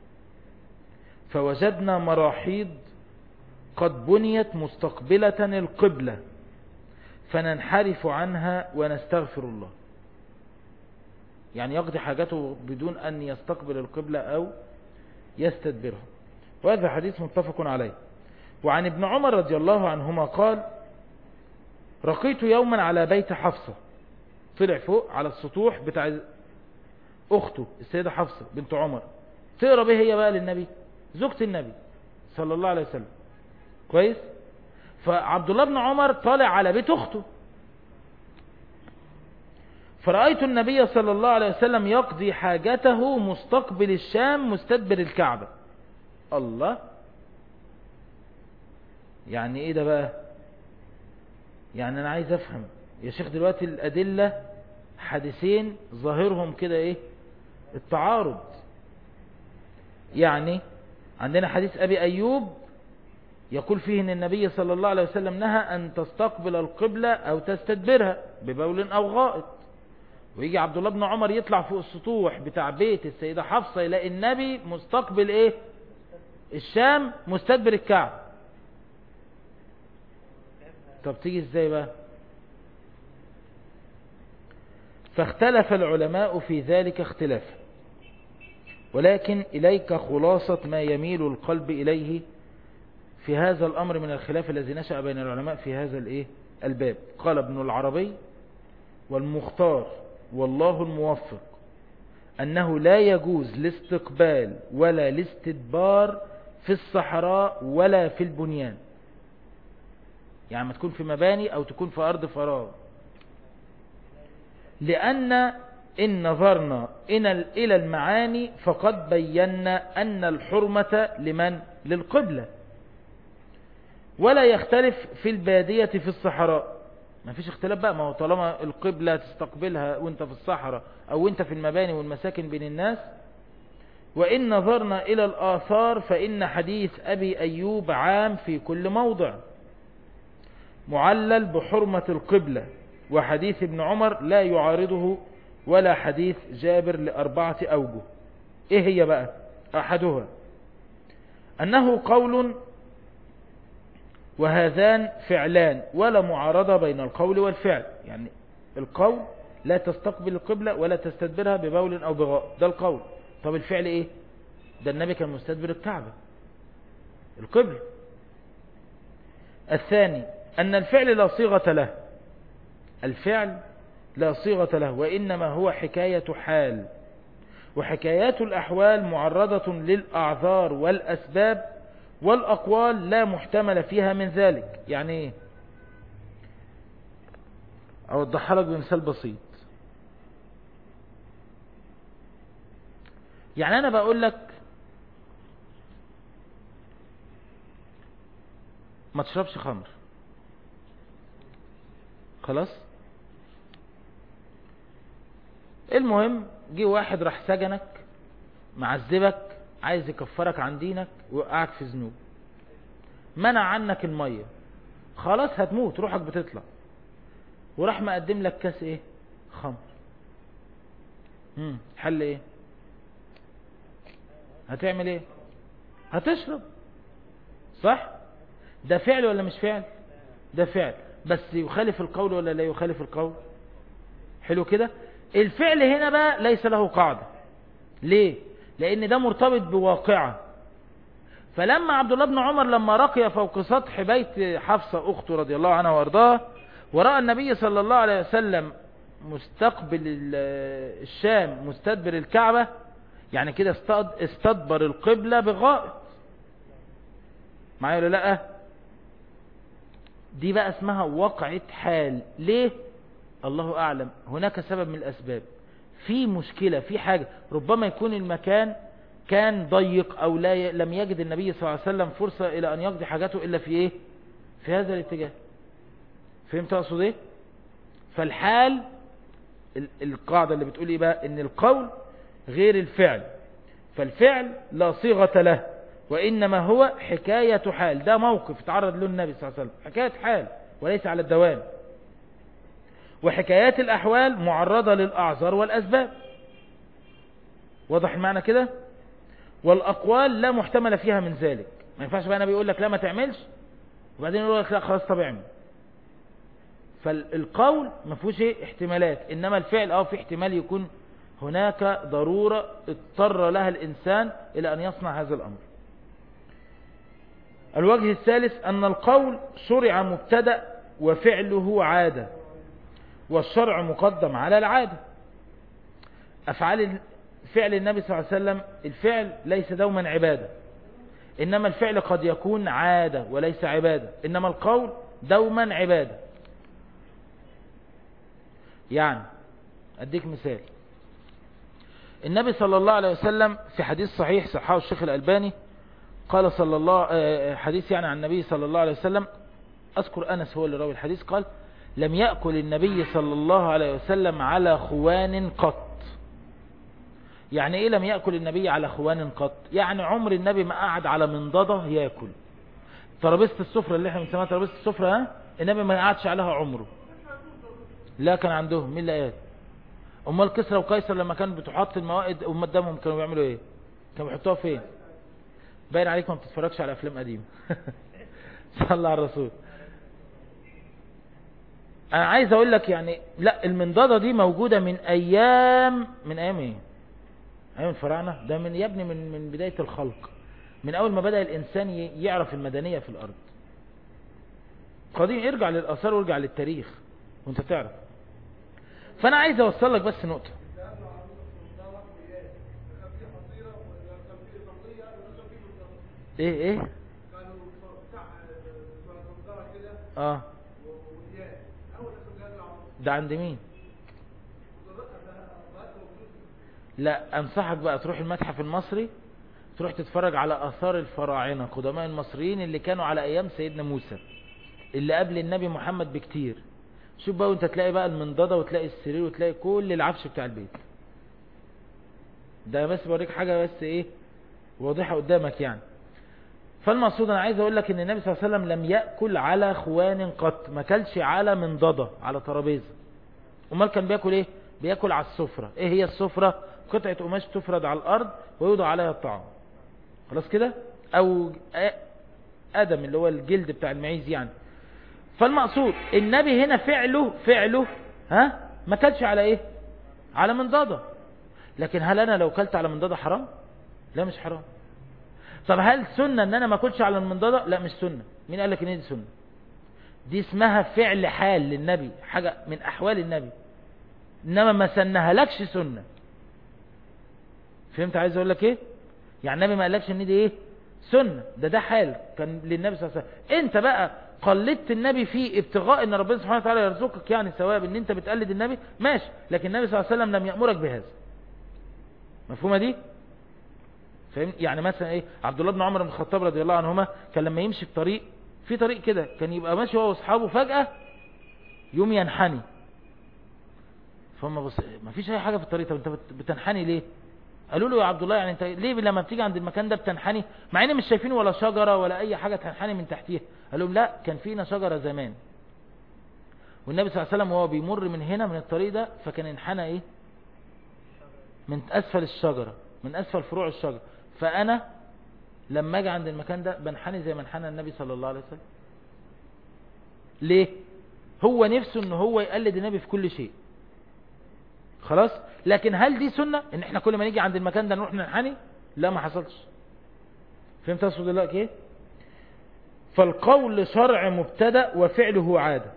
فوجدنا مراحيض قد بنيت مستقبلة القبلة فننحرف عنها ونستغفر الله يعني يقضي حاجته بدون أن يستقبل القبلة أو يستدبرها وهذا حديث متفق عليه وعن ابن عمر رضي الله عنهما قال رقيت يوما على بيت حفصة طلع فوق على السطوح بتاع أخته السيدة حفصة بنت عمر تقرأ به هي بقى للنبي زوجة النبي صلى الله عليه وسلم كويس فعبد الله بن عمر طالع على بيت أخته فرأيت النبي صلى الله عليه وسلم يقضي حاجته مستقبل الشام مستدبر الكعبة الله يعني ايه ده بقى يعني انا عايز افهم يا شيخ دلوقتي الادلة حديثين ظاهرهم كده ايه التعارض يعني عندنا حديث ابي ايوب يقول فيه ان النبي صلى الله عليه وسلم نهى ان تستقبل القبلة او تستدبرها ببول او غائط ويجي عبد الله بن عمر يطلع فوق السطوح بتاع بيت السيدة حفصة يلاقي النبي مستقبل ايه الشام مستدبر الكعب طب تيجي ازاي بقى فاختلف العلماء في ذلك اختلافا ولكن إليك خلاصة ما يميل القلب إليه في هذا الأمر من الخلاف الذي نشأ بين العلماء في هذا الإيه الباب قال ابن العربي والمختار والله الموفق أنه لا يجوز الاستقبال ولا الاستدبار في الصحراء ولا في البنيان يعني ما تكون في مباني أو تكون في أرض فراغ لأن إن نظرنا إلى المعاني فقد بينا أن الحرمة لمن؟ للقبلة ولا يختلف في البادية في الصحراء ما فيش اختلاف بقى ما هو طالما القبلة تستقبلها وانت في الصحراء او انت في المباني والمساكن بين الناس وإن نظرنا إلى الآثار فإن حديث أبي أيوب عام في كل موضع معلل بحرمة القبلة وحديث ابن عمر لا يعارضه ولا حديث جابر لأربعة أوجه إيه هي بقى أحدها أنه قول وهذان فعلان ولا معارضة بين القول والفعل يعني القول لا تستقبل القبلة ولا تستدبرها ببول أو بغاء ده القول طب الفعل إيه ده النبي كان مستدبر الكعبة القبلة الثاني أن الفعل لا صيغة له الفعل لا صيغة له وإنما هو حكاية حال وحكايات الأحوال معرضة للأعذار والأسباب والأقوال لا محتمل فيها من ذلك يعني ايه أوضحها لك بمثال بسيط يعني أنا بقول لك ما تشربش خمر خلاص المهم جه واحد راح سجنك معذبك عايز يكفرك عن دينك ويوقعك في ذنوب منع عنك المية خلاص هتموت روحك بتطلع وراح مقدم لك كاس ايه خمر امم حل ايه هتعمل ايه هتشرب صح ده فعل ولا مش فعل ده فعل بس يخالف القول ولا لا يخالف القول حلو كده الفعل هنا بقى ليس له قاعدة ليه لان ده مرتبط بواقعة فلما عبد الله بن عمر لما رقي فوق سطح بيت حفصة اخته رضي الله عنها وارضاها ورأى النبي صلى الله عليه وسلم مستقبل الشام مستدبر الكعبة يعني كده استدبر القبلة بغائط معايا ولا لا دي بقى اسمها وقعة حال ليه الله اعلم هناك سبب من الاسباب في مشكلة في حاجة ربما يكون المكان كان ضيق او لا ي... لم يجد النبي صلى الله عليه وسلم فرصة الى ان يقضي حاجاته الا في ايه في هذا الاتجاه فهمت اقصد ايه فالحال القاعدة اللي بتقول ايه بقى ان القول غير الفعل فالفعل لا صيغة له وإنما هو حكاية حال ده موقف تعرض له النبي صلى الله عليه وسلم حكاية حال وليس على الدوام وحكايات الأحوال معرضة للأعذار والأسباب واضح المعنى كده والأقوال لا محتمل فيها من ذلك ما ينفعش بقى النبي يقول لك لا ما تعملش وبعدين يقول لك لا خلاص طب اعمل فالقول ما فيهوش ايه احتمالات انما الفعل اه في احتمال يكون هناك ضرورة اضطر لها الانسان الى ان يصنع هذا الامر الوجه الثالث ان القول شرع مبتدأ وفعله عادة والشرع مقدم على العادة افعال فعل النبي صلى الله عليه وسلم الفعل ليس دوما عبادة انما الفعل قد يكون عادة وليس عبادة انما القول دوما عبادة يعني اديك مثال النبي صلى الله عليه وسلم في حديث صحيح صححه الشيخ الألباني قال صلى الله حديث يعني عن النبي صلى الله عليه وسلم أذكر أنس هو اللي راوي الحديث قال لم يأكل النبي صلى الله عليه وسلم على خوان قط يعني ايه لم يأكل النبي على خوان قط يعني عمر النبي ما قعد على منضدة يأكل ترابيزة السفرة اللي احنا بنسميها ترابيزة السفرة ها النبي ما قعدش عليها عمره لا كان عندهم مين اللي قال امال كسرى وقيصر لما كانوا بتحط الموائد قدامهم كانوا بيعملوا ايه كانوا بيحطوها فين باين عليك ما بتتفرجش على افلام قديمه صلى على الرسول انا عايز اقول لك يعني لا المنضده دي موجوده من ايام من ايام ايه ايام الفراعنه ده من يا ابني من من بدايه الخلق من اول ما بدا الانسان يعرف المدنيه في الارض قديم ارجع للاثار وارجع للتاريخ وانت تعرف فانا عايز اوصل لك بس نقطة ايه ايه اه ده عند مين لا انصحك بقى تروح المتحف المصري تروح تتفرج على اثار الفراعنة قدماء المصريين اللي كانوا على ايام سيدنا موسى اللي قبل النبي محمد بكتير شوف بقى وانت تلاقي بقى المنضدة وتلاقي السرير وتلاقي كل العفش بتاع البيت ده بس بوريك حاجة بس ايه واضحة قدامك يعني فالمقصود انا عايز اقول لك ان النبي صلى الله عليه وسلم لم يأكل على خوان قط ما كلش على منضدة على ترابيزة امال كان بياكل ايه بياكل على السفرة ايه هي السفرة قطعة قماش تفرد على الارض ويوضع عليها الطعام خلاص كده او ادم اللي هو الجلد بتاع المعيز يعني فالمقصود النبي هنا فعله فعله ها ما كلش على ايه على منضدة لكن هل انا لو كلت على منضدة حرام لا مش حرام طب هل سنة ان انا ما اكلش على المنضدة لا مش سنة مين قال لك ان دي سنة دي اسمها فعل حال للنبي حاجة من احوال النبي انما ما سنها لكش سنة فهمت عايز اقول لك ايه يعني النبي ما قالكش ان دي ايه سنة ده ده حال كان للنبي صلى الله عليه وسلم انت بقى قلدت النبي في ابتغاء ان ربنا سبحانه وتعالى يرزقك يعني ثواب ان انت بتقلد النبي ماشي لكن النبي صلى الله عليه وسلم لم يأمرك بهذا مفهومة دي فاهم يعني مثلا ايه عبد الله بن عمر بن الخطاب رضي الله عنهما كان لما يمشي في طريق في طريق كده كان يبقى ماشي هو واصحابه فجأة يوم ينحني فهم بص ما فيش اي حاجة في الطريق طب انت بتنحني ليه قالوا له يا عبد الله يعني انت ليه لما بتيجي عند المكان ده بتنحني مع ان مش شايفين ولا شجرة ولا اي حاجة تنحني من تحتيها قال لهم لا كان فينا شجرة زمان والنبي صلى الله عليه وسلم وهو بيمر من هنا من الطريق ده فكان انحنى ايه من اسفل الشجرة من اسفل فروع الشجرة فانا لما اجي عند المكان ده بنحني زي ما انحنى النبي صلى الله عليه وسلم ليه هو نفسه ان هو يقلد النبي في كل شيء خلاص لكن هل دي سنة ان احنا كل ما نيجي عند المكان ده نروح ننحني لا ما حصلش فهمت اقصد الله ايه فالقول شرع مبتدا وفعله عادة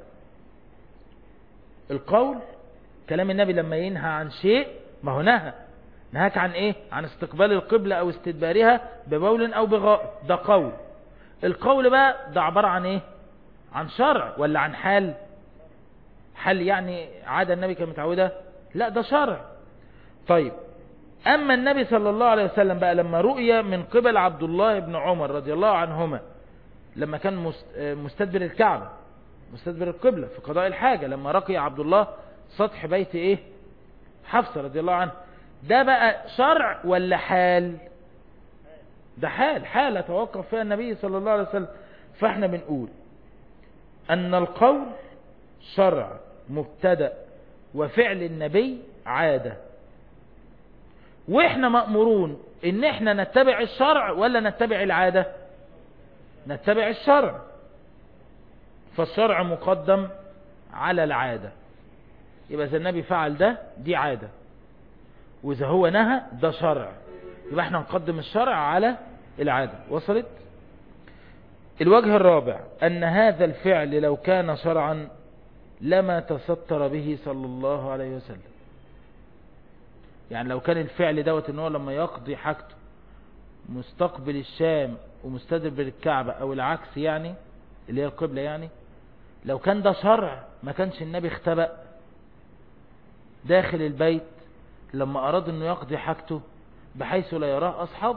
القول كلام النبي لما ينهى عن شيء ما هو نهى نهاك عن ايه عن استقبال القبلة او استدبارها ببول او بغائط ده قول القول بقى ده عبارة عن ايه عن شرع ولا عن حال حال يعني عادة النبي كان متعودة لا ده شرع طيب أما النبي صلى الله عليه وسلم بقى لما رؤية من قبل عبد الله بن عمر رضي الله عنهما لما كان مستدبر الكعبة مستدبر القبلة في قضاء الحاجة لما رقي عبد الله سطح بيت ايه حفصة رضي الله عنه ده بقى شرع ولا حال ده حال حالة توقف فيها النبي صلى الله عليه وسلم فاحنا بنقول ان القول شرع مبتدأ وفعل النبي عادة واحنا مأمورون ان احنا نتبع الشرع ولا نتبع العادة نتبع الشرع فالشرع مقدم على العادة يبقى اذا النبي فعل ده دي عادة واذا هو نهى ده شرع يبقى احنا نقدم الشرع على العادة وصلت الوجه الرابع ان هذا الفعل لو كان شرعا لما تستر به صلى الله عليه وسلم يعني لو كان الفعل دوت ان هو لما يقضي حاجته مستقبل الشام ومستدبر الكعبة او العكس يعني اللي هي القبلة يعني لو كان ده شرع ما كانش النبي اختبأ داخل البيت لما اراد انه يقضي حاجته بحيث لا يراه اصحاب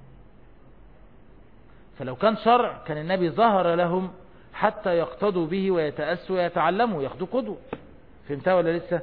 فلو كان شرع كان النبي ظهر لهم حتى يقتدوا به ويتأسوا ويتعلموا ياخدوا قدوة فهمتها ولا لسه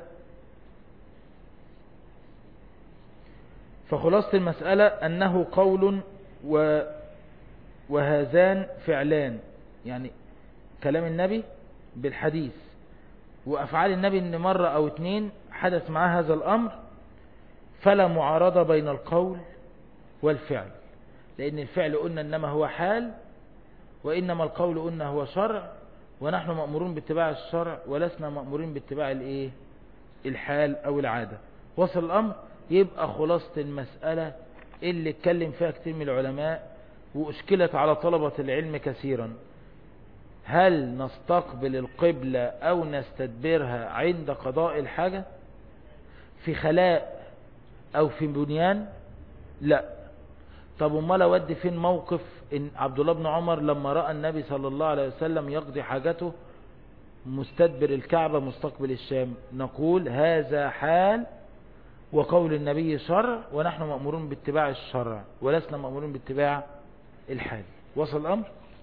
فخلاصة المسألة أنه قول و وهذان فعلان يعني كلام النبي بالحديث وأفعال النبي إن مرة أو اتنين حدث معاه هذا الأمر فلا معارضة بين القول والفعل لأن الفعل قلنا إنما هو حال وإنما القول قلنا هو شرع ونحن مأمورون باتباع الشرع ولسنا مأمورين باتباع الايه الحال او العادة وصل الامر يبقى خلاصة المسألة اللي اتكلم فيها كتير من العلماء واشكلت على طلبة العلم كثيرا هل نستقبل القبلة او نستدبرها عند قضاء الحاجة في خلاء او في بنيان لا طب امال اودي فين موقف ان عبد الله بن عمر لما رأى النبي صلى الله عليه وسلم يقضي حاجته مستدبر الكعبة مستقبل الشام نقول هذا حال وقول النبي شرع ونحن مأمورون باتباع الشرع ولسنا مأمورون باتباع الحال وصل الأمر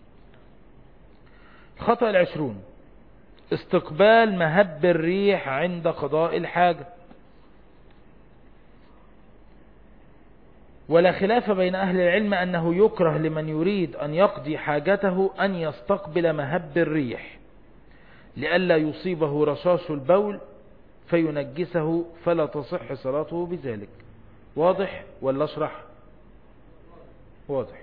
الخطأ العشرون استقبال مهب الريح عند قضاء الحاجة ولا خلاف بين أهل العلم أنه يكره لمن يريد أن يقضي حاجته أن يستقبل مهب الريح لئلا يصيبه رشاش البول فينجسه فلا تصح صلاته بذلك واضح ولا اشرح واضح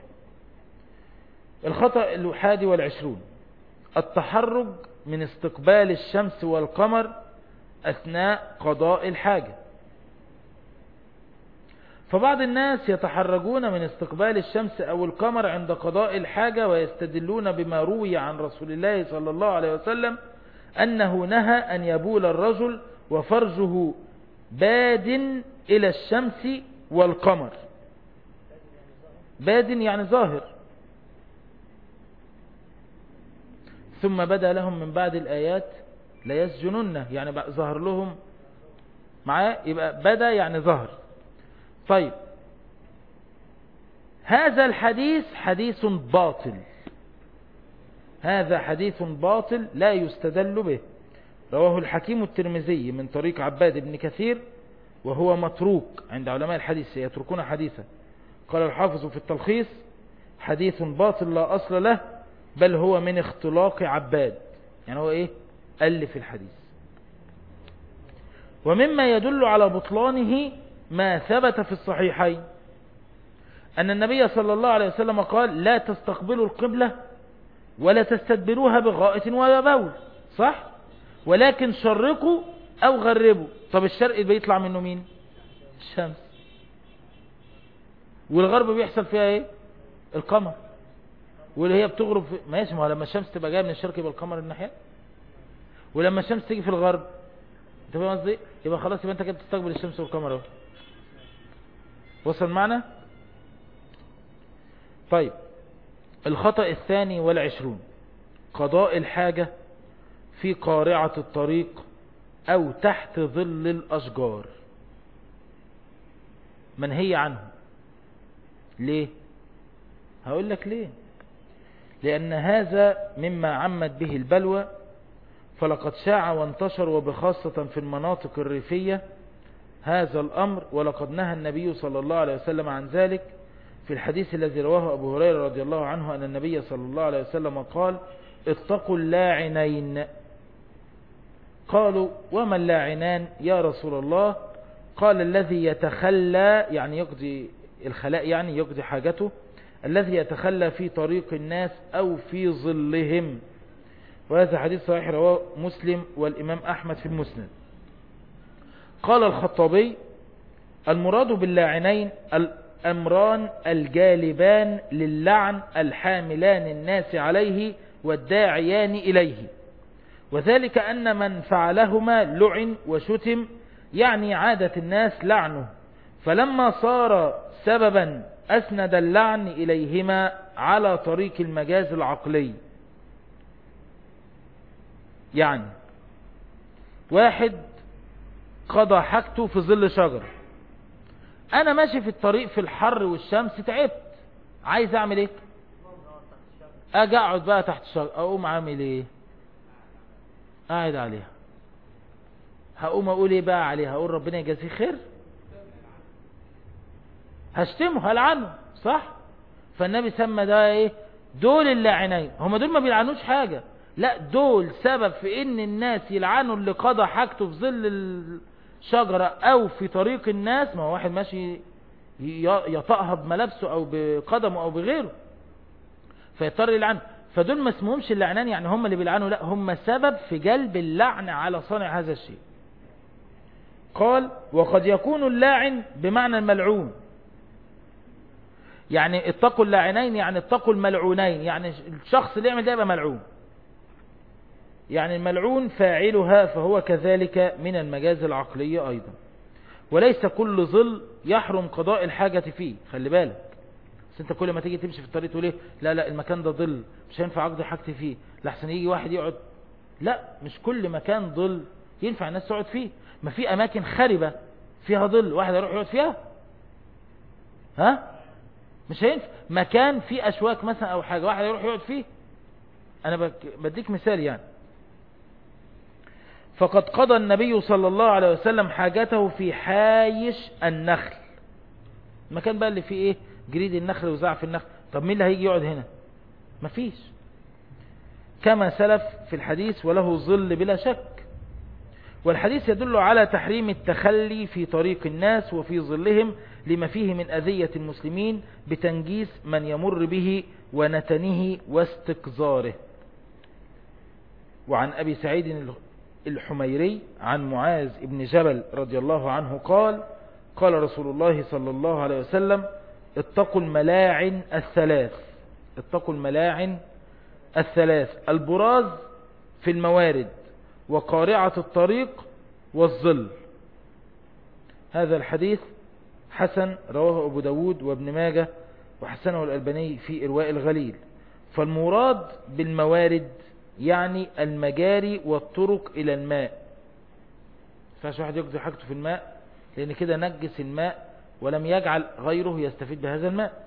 الخطأ الحادي والعشرون التحرج من استقبال الشمس والقمر أثناء قضاء الحاجة فبعض الناس يتحرجون من استقبال الشمس أو القمر عند قضاء الحاجة ويستدلون بما روي عن رسول الله صلى الله عليه وسلم أنه نهى أن يبول الرجل وفرجه باد إلى الشمس والقمر باد يعني ظاهر ثم بدا لهم من بعد الآيات ليسجنن يعني ظهر لهم معاه يبقى بدا يعني ظهر طيب هذا الحديث حديث باطل هذا حديث باطل لا يستدل به رواه الحكيم الترمذي من طريق عباد بن كثير وهو متروك عند علماء الحديث يتركون حديثا قال الحافظ في التلخيص حديث باطل لا أصل له بل هو من اختلاق عباد يعني هو ايه ألف الحديث ومما يدل على بطلانه ما ثبت في الصحيحين أن النبي صلى الله عليه وسلم قال لا تستقبلوا القبلة ولا تستدبروها بغائط ولا بول صح ولكن شرقوا أو غربوا طب الشرق بيطلع منه مين الشمس والغرب بيحصل فيها ايه القمر واللي هي بتغرب في... ماشي ما لما الشمس تبقى جايه من الشرق يبقى القمر الناحيه ولما الشمس تيجي في الغرب انت فاهم قصدي يبقى خلاص يبقى انت كده بتستقبل الشمس والقمر اهو وصل معنا طيب الخطأ الثاني والعشرون قضاء الحاجة في قارعة الطريق أو تحت ظل الأشجار منهي عنه ليه هقول لك ليه لأن هذا مما عمت به البلوى فلقد شاع وانتشر وبخاصة في المناطق الريفية هذا الأمر ولقد نهى النبي صلى الله عليه وسلم عن ذلك في الحديث الذي رواه أبو هريرة رضي الله عنه أن النبي صلى الله عليه وسلم قال اتقوا اللاعنين قالوا وما اللاعنان يا رسول الله قال الذي يتخلى يعني يقضي الخلاء يعني يقضي حاجته الذي يتخلى في طريق الناس أو في ظلهم وهذا حديث صحيح رواه مسلم والإمام أحمد في المسند قال الخطابي المراد باللاعنين الأمران الجالبان للعن الحاملان الناس عليه والداعيان إليه وذلك أن من فعلهما لعن وشتم يعني عادة الناس لعنه فلما صار سببا أسند اللعن إليهما على طريق المجاز العقلي يعني واحد قضى حاجته في ظل شجر انا ماشي في الطريق في الحر والشمس تعبت عايز اعمل ايه اجي اقعد بقى تحت الشجر اقوم عامل ايه قاعد عليها هقوم اقول ايه بقى عليها اقول ربنا يجازيه خير هشتمه هلعنه صح فالنبي سمى ده ايه دول اللاعنين هم دول ما بيلعنوش حاجة لا دول سبب في ان الناس يلعنوا اللي قضى حاجته في ظل الشجرة او في طريق الناس ما هو واحد ماشي يطأها بملابسه او بقدمه او بغيره فيضطر يلعنه فدول ما اسمهمش اللعنان يعني هم اللي بيلعنوا لا هم سبب في جلب اللعن على صانع هذا الشيء قال وقد يكون اللاعن بمعنى الملعون يعني اتقوا اللاعنين يعني اتقوا الملعونين يعني الشخص اللي يعمل ده يبقى ملعون يعني الملعون فاعلها فهو كذلك من المجاز العقلي أيضا وليس كل ظل يحرم قضاء الحاجة فيه خلي بالك بس انت كل ما تيجي تمشي في الطريق تقول ايه لا لا المكان ده ظل مش هينفع اقضي حاجتي فيه لحسن يجي واحد يقعد لا مش كل مكان ظل ينفع الناس تقعد فيه ما في اماكن خربة فيها ظل واحد يروح يقعد فيها ها مش هينفع مكان فيه اشواك مثلا او حاجة واحد يروح يقعد فيه انا بديك مثال يعني فقد قضى النبي صلى الله عليه وسلم حاجته في حايش النخل المكان بقى اللي فيه ايه جريد النخل وزعف النخل طب مين اللي هيجي يقعد هنا مفيش كما سلف في الحديث وله ظل بلا شك والحديث يدل على تحريم التخلي في طريق الناس وفي ظلهم لما فيه من أذية المسلمين بتنجيس من يمر به ونتنه واستقذاره وعن أبي سعيد الحميري عن معاذ بن جبل رضي الله عنه قال قال رسول الله صلى الله عليه وسلم اتقوا الملاعن الثلاث اتقوا الملاعن الثلاث البراز في الموارد وقارعة الطريق والظل هذا الحديث حسن رواه أبو داود وابن ماجه وحسنه الألباني في إرواء الغليل فالمراد بالموارد يعني المجاري والطرق إلى الماء فاش واحد يقضي حاجته في الماء لأن كده نجس الماء ولم يجعل غيره يستفيد بهذا الماء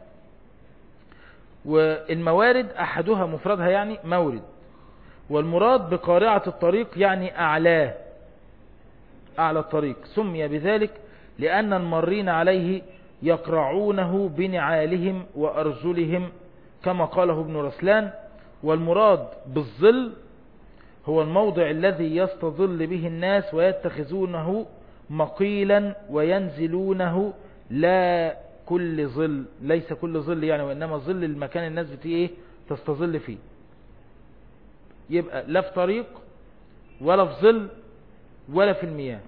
والموارد أحدها مفردها يعني مورد والمراد بقارعة الطريق يعني أعلاه أعلى الطريق سمي بذلك لأن المرين عليه يقرعونه بنعالهم وأرجلهم كما قاله ابن رسلان والمراد بالظل هو الموضع الذي يستظل به الناس ويتخذونه مقيلا وينزلونه لا كل ظل ليس كل ظل يعني وإنما ظل المكان الناس بتي ايه تستظل فيه يبقى لا في طريق ولا في ظل ولا في المياه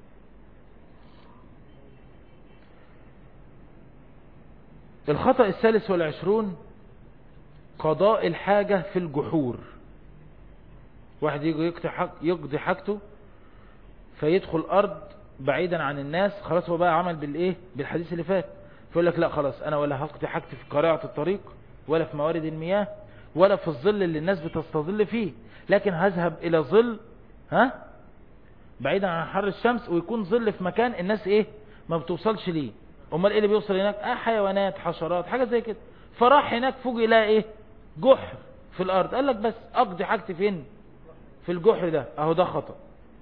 الخطأ الثالث والعشرون قضاء الحاجة في الجحور واحد يجي يقضي حاجته فيدخل أرض بعيدا عن الناس خلاص هو بقى عمل بالإيه بالحديث اللي فات فيقول لك لا خلاص أنا ولا هقضي حاجتي في قارعة الطريق ولا في موارد المياه ولا في الظل اللي الناس بتستظل فيه لكن هذهب إلى ظل ها بعيدا عن حر الشمس ويكون ظل في مكان الناس إيه ما بتوصلش ليه امال ايه اللي بيوصل هناك اه حيوانات حشرات حاجة زي كده فراح هناك فوق يلاقي ايه جحر في الارض قال لك بس اقضي حاجتي فين في الجحر ده اهو ده خطأ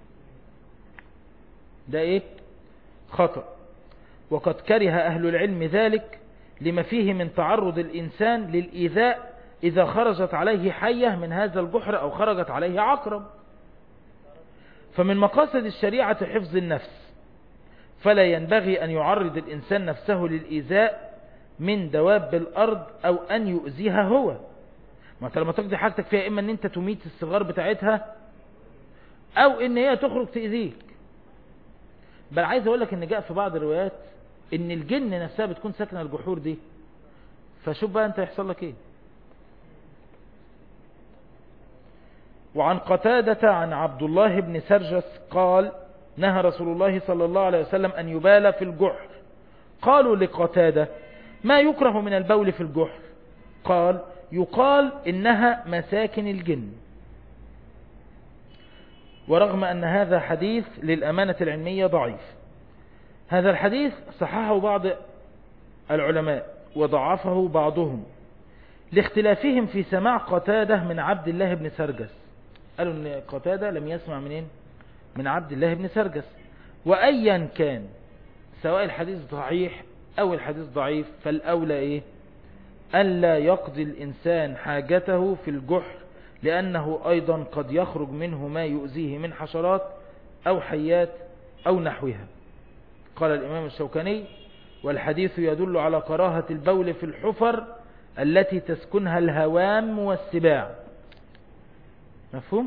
ده ايه خطأ وقد كره اهل العلم ذلك لما فيه من تعرض الانسان للايذاء اذا خرجت عليه حية من هذا الجحر او خرجت عليه عقرب فمن مقاصد الشريعة حفظ النفس فلا ينبغي أن يعرض الإنسان نفسه للإيذاء من دواب الأرض أو أن يؤذيها هو ما أنت لما تقضي حاجتك فيها إما أن أنت تميت الصغار بتاعتها أو أن هي تخرج تأذيك بل عايز أقول لك أن جاء في بعض الروايات أن الجن نفسها بتكون ساكنة الجحور دي فشوف بقى أنت يحصل لك إيه وعن قتادة عن عبد الله بن سرجس قال نهى رسول الله صلى الله عليه وسلم أن يبال في الجحر قالوا لقتادة ما يكره من البول في الجحر قال يقال إنها مساكن الجن ورغم أن هذا حديث للأمانة العلمية ضعيف هذا الحديث صححه بعض العلماء وضعفه بعضهم لاختلافهم في سماع قتادة من عبد الله بن سرجس قالوا أن قتادة لم يسمع منين من عبد الله بن سرجس وأيا كان سواء الحديث صحيح أو الحديث ضعيف فالأولى إيه ألا يقضي الإنسان حاجته في الجحر لأنه أيضا قد يخرج منه ما يؤذيه من حشرات أو حيات أو نحوها قال الإمام الشوكاني والحديث يدل على كراهة البول في الحفر التي تسكنها الهوام والسباع مفهوم؟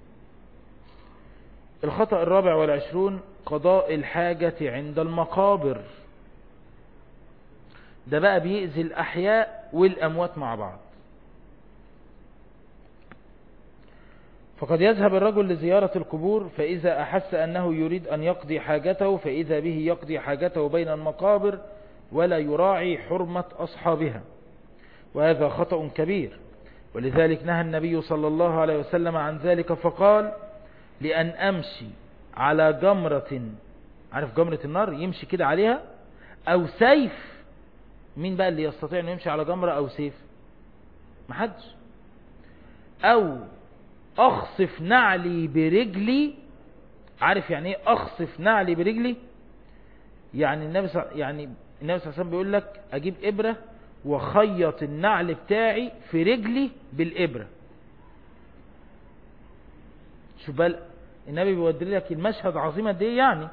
الخطأ الرابع والعشرون قضاء الحاجة عند المقابر ده بقى بيأذي الأحياء والأموات مع بعض فقد يذهب الرجل لزيارة القبور فإذا أحس أنه يريد أن يقضي حاجته فإذا به يقضي حاجته بين المقابر ولا يراعي حرمة أصحابها وهذا خطأ كبير ولذلك نهى النبي صلى الله عليه وسلم عن ذلك فقال لأن أمشي على جمرة عارف جمرة النار يمشي كده عليها أو سيف مين بقى اللي يستطيع أنه يمشي على جمرة أو سيف محدش أو أخصف نعلي برجلي عارف يعني ايه أخصف نعلي برجلي يعني النبي صلى يعني النبي صلى الله عليه وسلم بيقول لك أجيب إبرة وخيط النعل بتاعي في رجلي بالإبرة شوف بقى النبي بيودي لك المشهد عظيمة دي يعني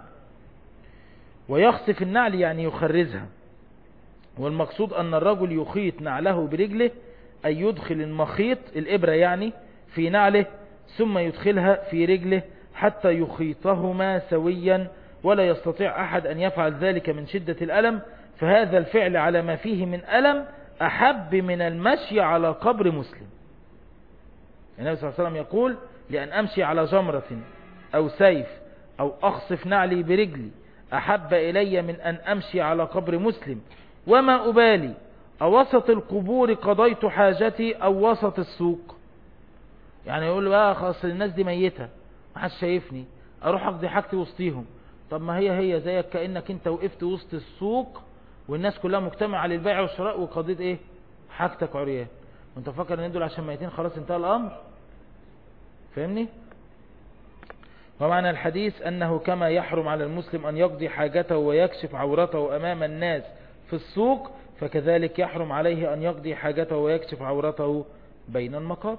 ويخصف النعل يعني يخرزها والمقصود أن الرجل يخيط نعله برجله أي يدخل المخيط الإبرة يعني في نعله ثم يدخلها في رجله حتى يخيطهما سويا ولا يستطيع أحد أن يفعل ذلك من شدة الألم فهذا الفعل على ما فيه من ألم أحب من المشي على قبر مسلم النبي صلى الله عليه وسلم يقول لأن أمشي على جمرة أو سيف أو أخصف نعلي برجلي أحب إلي من أن أمشي على قبر مسلم وما أبالي أوسط القبور قضيت حاجتي أو وسط السوق يعني يقول له بقى خلاص الناس دي ميتة محدش شايفني اروح اقضي حاجتي وسطيهم طب ما هي هي زيك كأنك انت وقفت وسط السوق والناس كلها مجتمعة للبيع والشراء وقضيت ايه حاجتك عريان وانت فاكر ان دول عشان ميتين خلاص انتهى الامر فاهمني ومعنى الحديث أنه كما يحرم على المسلم أن يقضي حاجته ويكشف عورته أمام الناس في السوق فكذلك يحرم عليه أن يقضي حاجته ويكشف عورته بين المقابر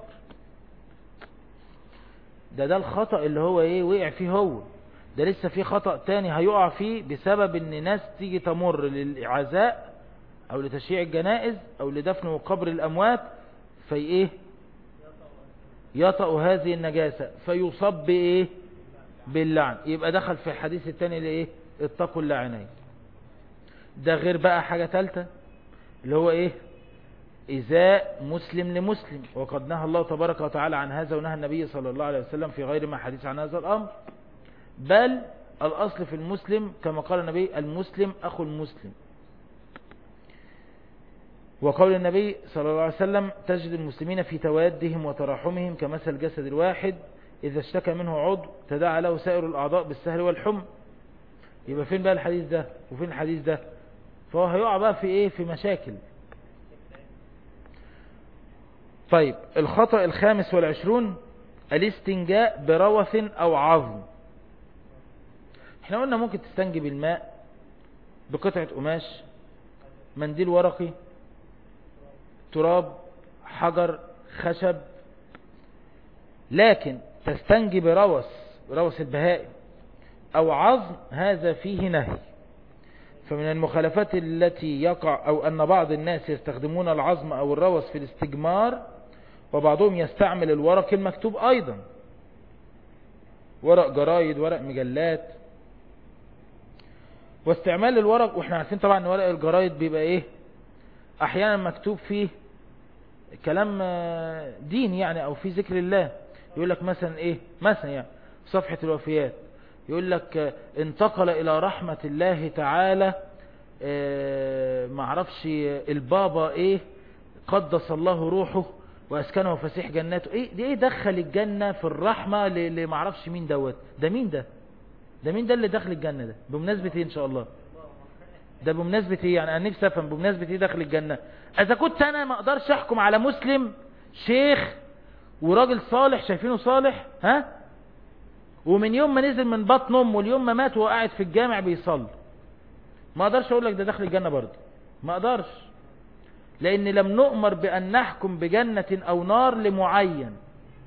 ده ده الخطأ اللي هو ايه وقع فيه هو ده لسه في خطأ تاني هيقع فيه بسبب ان ناس تيجي تمر للعزاء او لتشييع الجنائز او لدفن وقبر الاموات في ايه يطأ هذه النجاسة فيصب بايه باللعن يبقى دخل في الحديث التاني لايه اتقوا اللعنين ده غير بقى حاجة تالتة اللي هو ايه إزاء مسلم لمسلم وقد نهى الله تبارك وتعالى عن هذا ونهى النبي صلى الله عليه وسلم في غير ما حديث عن هذا الأمر بل الأصل في المسلم كما قال النبي المسلم أخو المسلم وقول النبي صلى الله عليه وسلم تجد المسلمين في توادهم وتراحمهم كمثل الجسد الواحد إذا اشتكى منه عضو تداعى له سائر الأعضاء بالسهل والحم يبقى فين بقى الحديث ده وفين الحديث ده فهو هيقع بقى في ايه في مشاكل طيب الخطأ الخامس والعشرون الاستنجاء بروث او عظم احنا قلنا ممكن تستنجي بالماء بقطعة قماش منديل ورقي تراب حجر خشب لكن تستنجي بروث روث البهائم او عظم هذا فيه نهي فمن المخالفات التي يقع أو أن بعض الناس يستخدمون العظم أو الروث في الاستجمار وبعضهم يستعمل الورق المكتوب أيضا ورق جرايد ورق مجلات واستعمال الورق واحنا عارفين طبعا ان ورق الجرايد بيبقى ايه احيانا مكتوب فيه كلام دين يعني او في ذكر الله يقول لك مثلا ايه مثلا يعني صفحة الوفيات يقول لك انتقل الى رحمة الله تعالى اه معرفش البابا ايه قدس الله روحه واسكنه فسيح جناته ايه دي ايه دخل الجنة في الرحمة اللي معرفش مين دوت ده مين ده ده مين ده اللي دخل الجنة ده بمناسبة ايه ان شاء الله ده بمناسبة ايه يعني انا نفسي افهم بمناسبة ايه دخل الجنة اذا كنت انا ما اقدرش احكم على مسلم شيخ وراجل صالح شايفينه صالح ها ومن يوم ما نزل من بطن امه واليوم ما مات وهو قاعد في الجامع بيصلي ما اقدرش اقول لك ده داخل الجنه برضه ما اقدرش لان لم نؤمر بان نحكم بجنه او نار لمعين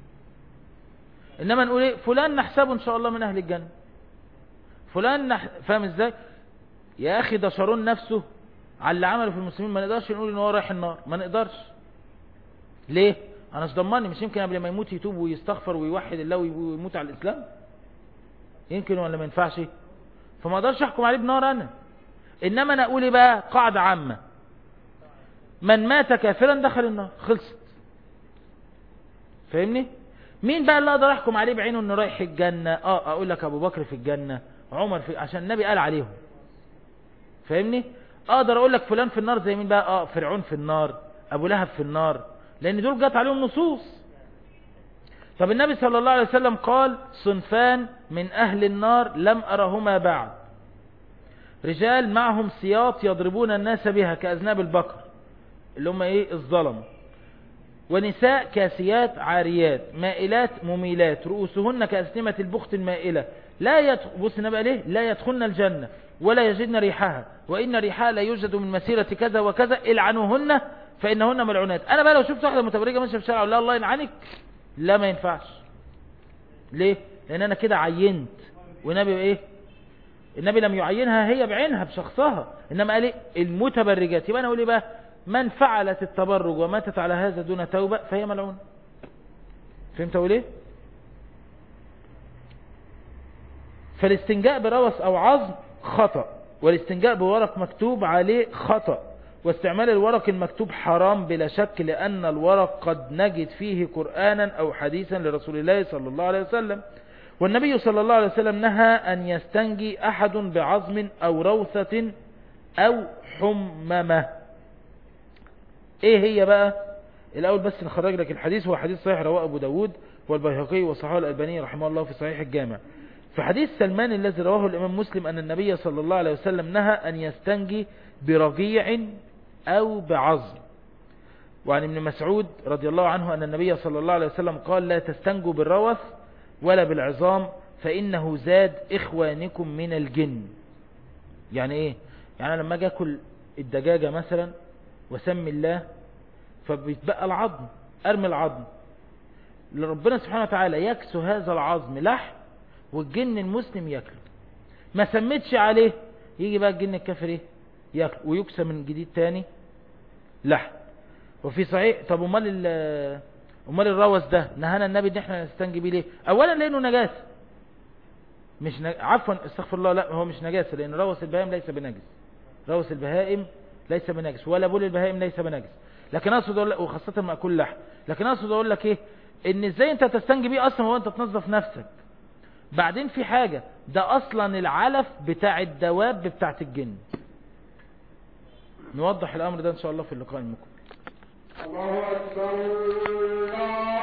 انما نقول ايه فلان نحسبه ان شاء الله من اهل الجنه فلان نح... فاهم ازاي يا اخي ده شارون نفسه على اللي عمله في المسلمين ما نقدرش نقول ان هو رايح النار ما نقدرش ليه انا مش ضمني مش يمكن قبل ما يموت يتوب ويستغفر ويوحد الله ويموت على الاسلام يمكن ولا ما ينفعش فما اقدرش احكم عليه بنار انا انما انا اقول بقى قاعدة عامة من مات كافرا دخل النار خلصت فاهمني مين بقى اللي اقدر احكم عليه بعينه انه رايح الجنة اه اقول لك ابو بكر في الجنة عمر في عشان النبي قال عليهم فاهمني اقدر اقول لك فلان في النار زي مين بقى اه فرعون في النار ابو لهب في النار لان دول جات عليهم نصوص طب النبي صلى الله عليه وسلم قال صنفان من أهل النار لم أرهما بعد رجال معهم سياط يضربون الناس بها كأذناب البقر اللي هم ايه الظلم ونساء كاسيات عاريات مائلات مميلات رؤوسهن كأسنمة البخت المائلة لا يدخل بص النبي ليه لا يدخلن الجنة ولا يجدن ريحها وإن ريحها لا يوجد من مسيرة كذا وكذا العنوهن فإنهن ملعونات أنا بقى لو شفت واحدة متبرجة ماشية في الشارع أقول لها الله يلعنك لا ما ينفعش ليه لان انا كده عينت والنبي ايه النبي لم يعينها هي بعينها بشخصها انما قال ايه المتبرجات يبقى انا اقول ايه بقى من فعلت التبرج وماتت على هذا دون توبة فهي ملعونة فهمت اقول ايه فالاستنجاء بروث او عظم خطأ والاستنجاء بورق مكتوب عليه خطأ واستعمال الورق المكتوب حرام بلا شك لأن الورق قد نجد فيه قرآنا أو حديثا لرسول الله صلى الله عليه وسلم والنبي صلى الله عليه وسلم نهى أن يستنجي أحد بعظم أو روثة أو حممة إيه هي بقى الاول بس نخرج لك الحديث هو حديث صحيح رواه ابو داود والبيهقي وصححه الالباني رحمه الله في صحيح الجامع في حديث سلمان الذي رواه الامام مسلم ان النبي صلى الله عليه وسلم نهى ان يستنجي برجيع او بعظم وعن ابن مسعود رضي الله عنه أن النبي صلى الله عليه وسلم قال لا تستنجوا بالروث ولا بالعظام فإنه زاد إخوانكم من الجن يعني إيه يعني أنا لما أجي أكل الدجاجة مثلا وسمي الله فبيتبقى العظم أرمي العظم لربنا سبحانه وتعالى يكسو هذا العظم لحم والجن المسلم يأكله ما سميتش عليه يجي بقى الجن الكافر ايه يأكله ويكسى من جديد تاني لحم وفي صحيح طب امال امال الروث ده نهانا النبي ان احنا نستنجي بيه ليه اولا لانه نجاسه مش نج... عفوا استغفر الله لا هو مش نجاسه لان روث البهائم ليس بنجس روث البهائم ليس بنجس ولا بول البهائم ليس بنجس لكن اقصد اقول لك وخاصه ماكول لحم لكن اقصد اقول لك ايه ان ازاي انت تستنجي بيه اصلا هو انت تنظف نفسك بعدين في حاجة ده اصلا العلف بتاع الدواب بتاعت الجن نوضح الامر ده ان شاء الله في اللقاء المقبل الله أكبر الله